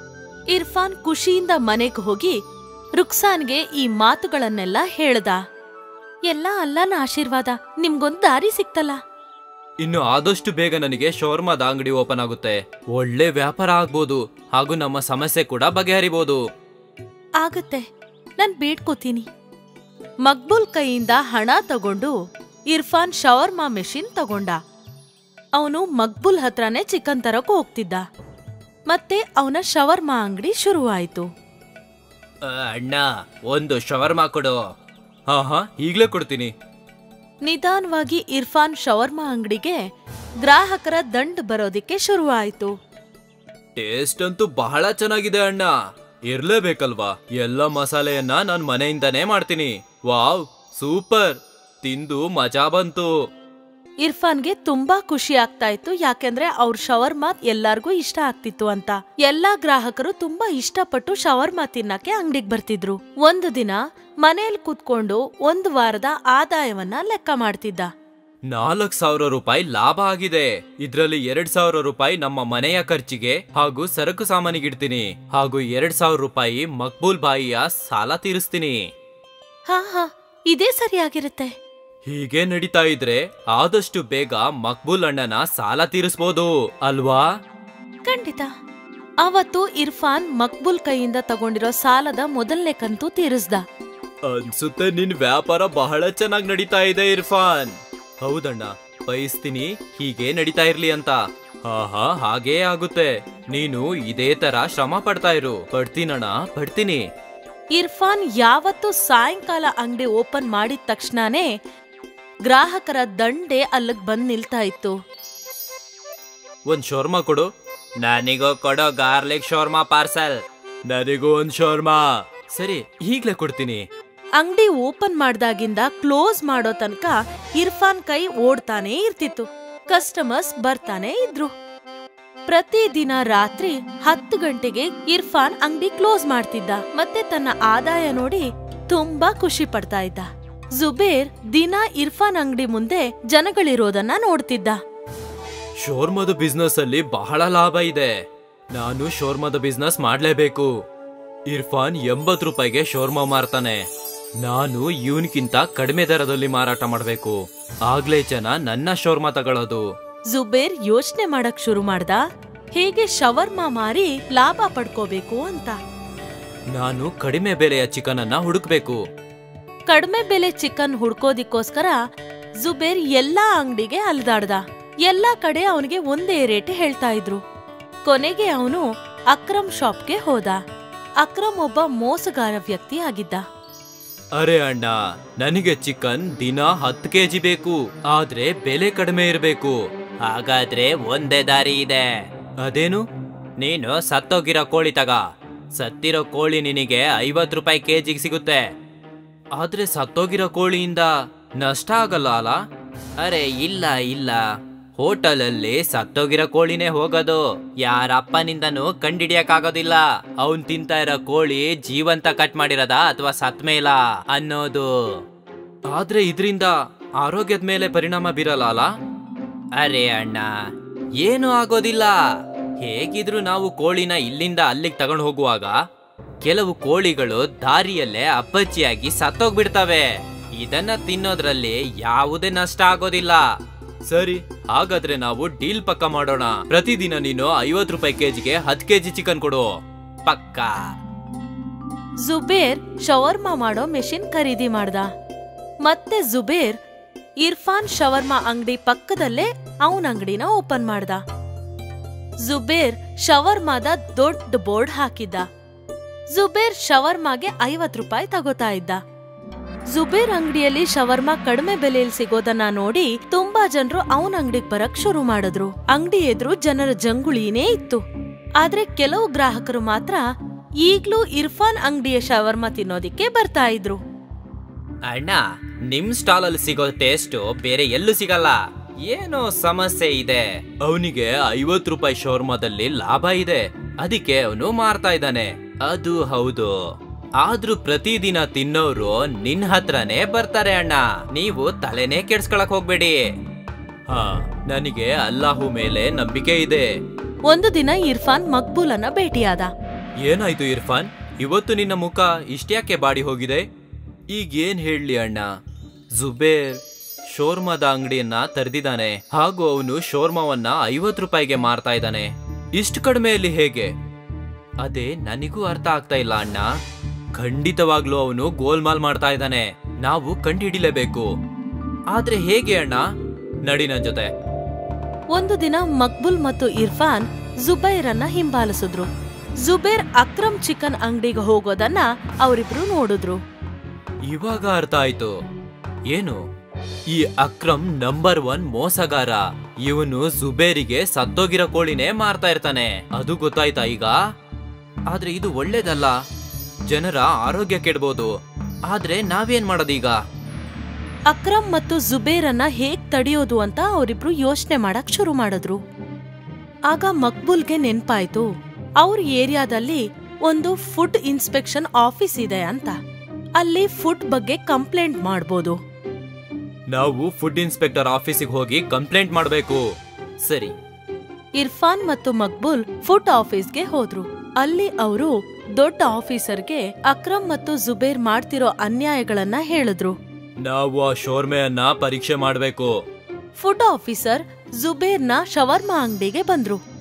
ಇರ್ಫಾನ್ ಖುಷಿಯಿಂದ ಮನೆಗೆ ಹೋಗಿ ರುಕ್ಸಾನ್ಗೆ ಈ ಮಾತುಗಳನ್ನೆಲ್ಲ ಹೇಳ್ದ ಎಲ್ಲ ಅಲ್ಲನ ಆಶೀರ್ವಾದ ನಿಮ್ಗೊಂದ್ ದಾರಿ ಸಿಕ್ತಲ್ಲ ಇನ್ನು ಆದಷ್ಟು ಬೇಗ ನನಗೆ ಶೋರ್ಮಾದ ಅಂಗಡಿ ಓಪನ್ ಆಗುತ್ತೆ ಒಳ್ಳೆ ವ್ಯಾಪಾರ ಆಗ್ಬೋದು ಹಾಗೂ ನಮ್ಮ ಸಮಸ್ಯೆ ಕೂಡ ಬಗೆಹರಿಬಹುದು ಆಗತ್ತೆ ನಾನ್ ಬೇಡ್ಕೋತೀನಿ ಮಕ್ಬೂಲ್ ಕೈಯಿಂದ ಹಣ ತಗೊಂಡು ಇರ್ಫಾನ್ ಶವರ್ಮಾ ಮೆಷಿನ್ ತಗೊಂಡ ಅವನು ಮಕ್ಬುಲ್ ಹತ್ರನೇ ಚಿಕನ್ ತರಕ್ ಹೋಗ್ತಿದ್ದ ಮತ್ತೆ ಅವನ ಶವರ್ಮಾ ಅಂಗಡಿ ಶುರುವಾಯ್ತು ಅಣ್ಣ ಒಂದು ಶವರ್ಮಾ ಕೊಡು ಹಾ ಹಾ ಈಗ್ಲೇ ಕೊಡ್ತೀನಿ ನಿಧಾನವಾಗಿ ಇರ್ಫಾನ್ ಶವರ್ಮಾ ಅಂಗಡಿಗೆ ಗ್ರಾಹಕರ ದಂಡ್ ಬರೋದಿಕ್ಕೆ ಶುರುವಾಯ್ತು ಟೇಸ್ಟ್ ಅಂತೂ ಬಹಳ ಚೆನ್ನಾಗಿದೆ ಅಣ್ಣ ಇರ್ಲೇಬೇಕಲ್ವಾ ಎಲ್ಲ ಮಸಾಲೆಯನ್ನ ನಾನ್ ಮನೆಯಿಂದಾನೇ ಮಾಡ್ತೀನಿ ವಾವ್ ಸೂಪರ್ ತಿಂದು ಮಜಾ ಬಂತು ಇರ್ಫಾನ್ಗೆ ತುಂಬಾ ಖುಷಿ ಆಗ್ತಾ ಇತ್ತು ಯಾಕೆಂದ್ರೆ ಅವ್ರ ಶವರ್ಮಾ ಎಲ್ಲಾರ್ಗೂ ಇಷ್ಟ ಆಗ್ತಿತ್ತು ಅಂತ ಎಲ್ಲಾ ಗ್ರಾಹಕರು ತುಂಬಾ ಇಷ್ಟಪಟ್ಟು ಶವರ್ಮಾ ತಿನ್ನಕ್ಕೆ ಅಂಗಡಿಗೆ ಬರ್ತಿದ್ರು ಒಂದು ದಿನ ಮನೆಯಲ್ಲಿ ಕೂತ್ಕೊಂಡು ಒಂದು ವಾರದ ಆದಾಯವನ್ನ ಲೆಕ್ಕ ಮಾಡ್ತಿದ್ದ ನಾಲ್ಕ್ ಸಾವಿರ ರೂಪಾಯಿ ಲಾಭ ಆಗಿದೆ ಇದ್ರಲ್ಲಿ ಎರಡ್ ಸಾವಿರ ರೂಪಾಯಿ ನಮ್ಮ ಮನೆಯ ಖರ್ಚಿಗೆ ಹಾಗೂ ಸರಕು ಸಾಮಾನಿಗಿಡ್ತೀನಿ ಹಾಗೂ ಎರಡ್ ಸಾವಿರ ರೂಪಾಯಿ ಮಕ್ಬೂಲ್ ಬಾಯಿಯ ಸಾಲ ತೀರಿಸ್ತೀನಿ ಹಾ ಹಾ ಇದೇ ಸರಿಯಾಗಿರುತ್ತೆ ಹೀಗೆ ನಡೀತಾ ಇದ್ರೆ ಆದಷ್ಟು ಬೇಗ ಮಕ್ಬೂಲ್ ಅಣ್ಣನ ಸಾಲ ತೀರಿಸ್ಬೋದು ಅಲ್ವಾ ಖಂಡಿತ ಅವತ್ತು ಇರ್ಫಾನ್ ಮಕ್ಬುಲ್ ಕೈಯಿಂದ ತಗೊಂಡಿರೋ ಸಾಲದ ಮೊದಲನೇ ಕಂತು ತೀರಿಸ್ದ ಅನ್ಸುತ್ತೆ ನಿನ್ ವ್ಯಾಪಾರ ಬಹಳ ಚೆನ್ನಾಗಿ ನಡೀತಾ ಇದೆ ಇರ್ಫಾನ್ ಹೌದಣ್ಣ ಬಯಸ್ತೀನಿ ಹೀಗೆ ನಡೀತಾ ಇರ್ಲಿ ಅಂತ ಹಾ ಹಾ ಹಾಗೇ ಆಗುತ್ತೆ ನೀನು ಇದೇ ತರ ಶ್ರಮ ಪಡ್ತಾ ಇರು ಪಡ್ತೀನಣ್ಣ ಪಡ್ತೀನಿ ಇರ್ಫಾನ್ ಯಾವತ್ತು ಸಾಯಂಕಾಲ ಅಂಗಡಿ ಓಪನ್ ಮಾಡಿದ ತಕ್ಷಣನೇ ಗ್ರಾಹಕರ ದಂಡೆ ಅಲ್ಲಿಗ್ ಬಂದ್ ನಿಲ್ತಾ ಇತ್ತು ಒಂದ್ ಶೋರ್ಮಾ ಕೊಡು ನನಗೂ ಕೊಡೋ ಗಾರ್ಲಿಕ್ ಶೋರ್ಮಾ ಪಾರ್ಸಲ್ ನನಗೂ ಒಂದ್ ಶೋರ್ಮಾ ಸರಿ ಈಗ್ಲೇ ಕೊಡ್ತೀನಿ ಅಂಗಡಿ ಓಪನ್ ಮಾಡ್ದಾಗಿಂದ ಕ್ಲೋಸ್ ಮಾಡೋ ತನಕ ಇರ್ಫಾನ್ ಕೈ ಓಡ್ತಾನೇ ಇರ್ತಿತ್ತು ಕಸ್ಟಮರ್ಸ್ ಬರ್ತಾನೆ ಇದ್ರು ಪ್ರತಿದಿನ ರಾತ್ರಿ ಹತ್ತು ಗಂಟೆಗೆ ಇರ್ಫಾನ್ ಅಂಗಡಿ ಕ್ಲೋಸ್ ಮಾಡ್ತಿದ್ದ ಮತ್ತೆ ತನ್ನ ಆದಾಯ ನೋಡಿ ತುಂಬಾ ಖುಷಿ ಪಡ್ತಾ ಇದ್ದ ಜುಬೇರ್ ದಿನ ಇರ್ಫಾನ್ ಅಂಗಡಿ ಮುಂದೆ ಜನಗಳಿರೋದನ್ನ ನೋಡ್ತಿದ್ದ ಶೋರ್ಮದ ಬಿಸ್ನೆಸ್ ಅಲ್ಲಿ ಬಹಳ ಲಾಭ ಇದೆ ನಾನು ಶೋರ್ಮದ ಬಿಸ್ನೆಸ್ ಮಾಡ್ಲೇಬೇಕು ಇರ್ಫಾನ್ ಎಂಬತ್ ರೂಪಾಯಿಗೆ ಶೋರ್ಮಾ ಮಾರ್ತಾನೆ ನಾನು ಇವನ್ಕಿಂತ ಕಡಿಮೆ ದರದಲ್ಲಿ ಮಾರಾಟ ಮಾಡ್ಬೇಕು ಆಗ್ಲೇ ಜನ ನನ್ನ ಶೋರ್ಮಾ ತಗೊಳ್ಳೋದು ಜುಬೇರ್ ಯೋಚನೆ ಮಾಡಕ್ ಶುರು ಮಾಡ್ದ ಹೇಗೆ ಶವರ್ಮಾ ಮಾರಿ ಲಾಭ ಪಡ್ಕೋಬೇಕು ಅಂತ ನಾನು ಕಡಿಮೆ ಬೆಲೆಯ ಚಿಕನ್ ಅನ್ನ ಹುಡುಕ್ಬೇಕು ಕಡಿಮೆ ಬೆಲೆ ಚಿಕನ್ ಹುಡ್ಕೋದಿಕ್ಕೋಸ್ಕರ ಜುಬೇರ್ ಎಲ್ಲಾ ಅಂಗಡಿಗೆ ಅಲ್ದಾಡ್ದ ಎಲ್ಲಾ ಕಡೆ ಅವನಿಗೆ ಒಂದೇ ರೇಟ್ ಹೇಳ್ತಾ ಇದ್ರು ಕೊನೆಗೆ ಅವನು ಅಕ್ರಮ್ ಶಾಪ್ಗೆ ಹೋದ ಅಕ್ರಮ್ ಒಬ್ಬ ಮೋಸಗಾರ ವ್ಯಕ್ತಿ ಆಗಿದ್ದ ಅರೆ ಅಣ್ಣ ನನಗೆ ಚಿಕನ್ ದಿನ ಹತ್ತು ಕೆಜಿ ಬೇಕು ಆದ್ರೆ ಬೆಲೆ ಕಡಿಮೆ ಇರಬೇಕು ಹಾಗಾದ್ರೆ ಒಂದೇ ದಾರಿ ಇದೆ ಅದೇನು ನೀನು ಸತ್ತೋಗಿರೋ ಕೋಳಿ ತಗ ಸತ್ತಿರೋ ಕೋಳಿ ನಿನಗೆ ಐವತ್ ರೂಪಾಯಿ ಕೆಜಿಗೆ ಸಿಗುತ್ತೆ ಆದ್ರೆ ಸತ್ತೋಗಿರೋ ಕೋಳಿಯಿಂದ ನಷ್ಟ ಆಗಲ್ಲ ಅಲ್ಲ ಅರೆ ಇಲ್ಲ ಇಲ್ಲ ಹೋಟೆಲಲ್ಲಿ ಸತ್ತೋಗಿರೋ ಕೋಳಿನೇ ಹೋಗೋದು ಯಾರಪ್ಪನಿಂದನೂ ಕಂಡಿಡಿಯಕ್ಕಾಗೋದಿಲ್ಲ ಅವನ್ ತಿಂತಾ ಇರೋ ಕೋಳಿ ಜೀವಂತ ಕಟ್ ಮಾಡಿರೋದ ಅಥವಾ ಸತ್ ಮೇಲ ಅನ್ನೋದು ಆದ್ರೆ ಇದರಿಂದ ಆರೋಗ್ಯದ ಮೇಲೆ ಪರಿಣಾಮ ಬೀರಲ್ಲ ಅಲ್ಲ ಅರೆ ಅಣ್ಣ ಏನು ಆಗೋದಿಲ್ಲ ಹೇಗಿದ್ರು ನಾವು ಕೋಳಿನ ಇಲ್ಲಿಂದ ಅಲ್ಲಿಗೆ ತಗೊಂಡು ಹೋಗುವಾಗ ಕೆಲವು ಕೋಳಿಗಳು ದಾರಿಯಲ್ಲೇ ಅಪ್ಪಚ್ಚಿಯಾಗಿ ಸತ್ತೋಗ್ಬಿಡ್ತವೆ ಇದನ್ನ ತಿನ್ನೋದ್ರಲ್ಲಿ ಯಾವುದೇ ನಷ್ಟ ಆಗೋದಿಲ್ಲ ಸರಿ ಹಾಗಾದ್ರೆ ನಾವು ಡೀಲ್ ಪಕ್ಕ ಮಾಡೋಣ ಪ್ರತಿದಿನ ನೀನು ಐವತ್ ರೂಪಾಯಿ ಕೆಜಿಗೆ ಹತ್ ಕೆಜಿ ಚಿಕನ್ ಕೊಡು ಪಕ್ಕ ಜುಬೇರ್ ಶವರ್ಮಾ ಮಾಡೋ ಮೆಷಿನ್ ಖರೀದಿ ಮಾಡ್ದ ಮತ್ತೆ ಜುಬೇರ್ ಇರ್ಫಾನ್ ಶವರ್ಮಾ ಅಂಗಡಿ ಪಕ್ಕದಲ್ಲೇ ಅವನ ಅಂಗಡಿನ ಓಪನ್ ಮಾಡ್ದ ಜುಬೇರ್ ಶವರ್ಮಾದ ದೊಡ್ಡ ಬೋರ್ಡ್ ಹಾಕಿದ್ದ ಜುಬೇರ್ ಶವರ್ಮಾಗೆ ಐವತ್ ರೂಪಾಯಿ ತಗೋತಾ ಇದ್ದ ಜುಬೇರ್ ಅಂಗಡಿಯಲ್ಲಿ ಶವರ್ಮಾ ಕಡಿಮೆ ಬೆಲೆಯಲ್ಲಿ ಸಿಗೋದನ್ನ ನೋಡಿ ತುಂಬಾ ಜನರು ಅವನ ಅಂಗಡಿಗೆ ಬರಕ್ ಶುರು ಮಾಡಿದ್ರು ಅಂಗಡಿ ಎದುರು ಜನರ ಜಂಗುಳಿನೇ ಇತ್ತು ಆದ್ರೆ ಕೆಲವು ಗ್ರಾಹಕರು ಮಾತ್ರ ಈಗ್ಲೂ ಇರ್ಫಾನ್ ಅಂಗಡಿಯ ಶವರ್ಮಾ ತಿನ್ನೋದಿಕ್ಕೆ ಬರ್ತಾ ಇದ್ರು ಅಣ್ಣ ನಿಮ್ ಸ್ಟಾಲ್ ಅಲ್ಲಿ ಸಿಗೋ ಟೇಸ್ಟ್ ಬೇರೆ ಎಲ್ಲೂ ಸಿಗಲ್ಲ ಏನೋ ಸಮಸ್ಯೆ ಇದೆ ಅವನಿಗೆ ಐವತ್ ರೂಪಾಯಿ ಶೋರ್ಮಾದಲ್ಲಿ ಲಾಭ ಇದೆ ಅದಕ್ಕೆ ಅವನು ಮಾರ್ತಾ ಇದ್ದಾನೆ ಅದು ಹೌದು ಆದ್ರೂ ಪ್ರತಿದಿನ ತಿನ್ನೋರು ನಿನ್ ಹತ್ರನೇ ಬರ್ತಾರೆ ಅಣ್ಣ ನೀವು ತಲೆನೇ ಕೆಡ್ಸ್ಕೊಳಕ್ ಹೋಗ್ಬೇಡಿ ಹಾ ನನಗೆ ಅಲ್ಲಾಹು ಮೇಲೆ ನಂಬಿಕೆ ಇದೆ ಒಂದು ದಿನ ಇರ್ಫಾನ್ ಮಕ್ಬೂಲನ್ನ ಭೇಟಿಯಾದ ಏನಾಯ್ತು ಇರ್ಫಾನ್ ಇವತ್ತು ನಿನ್ನ ಮುಖ ಇಷ್ಟ್ಯಾಕೆ ಬಾಡಿ ಹೋಗಿದೆ ಈಗ ಏನ್ ಹೇಳಲಿ ಅಣ್ಣ ಜುಬೇರ್ ಶೋರ್ಮಾದ ಅಂಗಡಿಯನ್ನ ತೆರೆದಿದ್ದಾನೆ ಹಾಗೂ ಅವನು ಶೋರ್ಮಾವನ್ನ ಐವತ್ ರೂಪಾಯಿಗೆ ಮಾರ್ತಾ ಇದ್ದಾನೆ ಇಷ್ಟು ಕಡಿಮೆಯಲ್ಲಿ ಹೇಗೆ ಅದೇ ನನಗೂ ಅರ್ಥ ಆಗ್ತಾ ಇಲ್ಲ ಅಣ್ಣ ಖಂಡಿತವಾಗ್ಲೂ ಅವನು ಗೋಲ್ಮಾಲ್ ಮಾಡ್ತಾ ಇದ್ದಾನೆ ನಾವು ಕಂಡುಹಿಡಿಲೇಬೇಕು ಆದ್ರೆ ಹೇಗೆ ಅಣ್ಣ ನಡಿ ನನ್ ಜೊತೆ ಒಂದು ದಿನ ಮಕ್ಬುಲ್ ಮತ್ತು ಇರ್ಫಾನ್ ಜುಬೈರನ್ನ ಹಿಂಬಾಲಿಸಿದ್ರು ಜುಬೇರ್ ಅಕ್ರಮ್ ಚಿಕನ್ ಅಂಗಡಿಗೆ ಹೋಗೋದನ್ನ ಅವರಿಬ್ರು ನೋಡಿದ್ರು ಇವಾಗ ಅರ್ಥ ಆಯ್ತು ಏನು ಈ ಅಕ್ರಮ್ ನಂಬರ್ ಒನ್ ಮೋಸಗಾರ ಇವನು ಜುಬೇರಿಗೆ ಸತ್ತೋಗಿರೋ ಕೋಳಿನೇ ಮಾರ್ತಾ ಇರ್ತಾನೆ ಅದು ಗೊತ್ತಾಯ್ತಾ ಈಗ ಆದ್ರೆ ಇದು ಒಳ್ಳೇದಲ್ಲ ಜನರ ಆರೋಗ್ಯ ಕೆಡ್ಬೋದು ಆದ್ರೆ ನಾವೇನ್ ಮಾಡೋದೀಗ ಅಕ್ರಮ್ ಮತ್ತು ಜುಬೇರನ್ನ ಹೇಗ್ ತಡೆಯೋದು ಅಂತ ಅವರಿಬ್ರು ಯೋಚನೆ ಮಾಡಕ್ ಶುರು ಮಾಡಿದ್ರು ಆಗ ಮಕ್ಬುಲ್ಗೆ ನೆನ್ಪಾಯ್ತು ಅವ್ರ ಏರಿಯಾದಲ್ಲಿ ಒಂದು ಫುಡ್ ಇನ್ಸ್ಪೆಕ್ಷನ್ ಆಫೀಸ್ ಇದೆ ಅಂತ ಅಲ್ಲಿ ಫುಡ್ ಬಗ್ಗೆ ಕಂಪ್ಲೇಂಟ್ ಮಾಡ್ಬೋದು ನಾವು ಫುಡ್ ಇನ್ಸ್ಪೆಕ್ಟರ್ ಆಫೀಸಿಗೆ ಹೋಗಿ ಕಂಪ್ಲೇಂಟ್ ಮಾಡ್ಬೇಕು ಸರಿ ಇರ್ಫಾನ್ ಮತ್ತು ಮಕ್ಬುಲ್ ಫುಡ್ ಆಫೀಸ್ಗೆ ಹೋದ್ರು ಅಲ್ಲಿ ಅವರು ದೊಡ್ಡ ಆಫೀಸರ್ಗೆ ಅಕ್ರಮ್ ಮತ್ತು ಜುಬೇರ್ ಮಾಡ್ತಿರೋ ಅನ್ಯಾಯಗಳನ್ನ ಹೇಳಿದ್ರು ನಾವು ಆ ಶೋರ್ಮೆಯನ್ನ ಪರೀಕ್ಷೆ ಮಾಡ್ಬೇಕು ಫುಡ್ ಆಫೀಸರ್ ಜುಬೇರ್ನ ಶವರ್ಮಾ ಅಂಗಡಿಗೆ ಬಂದ್ರು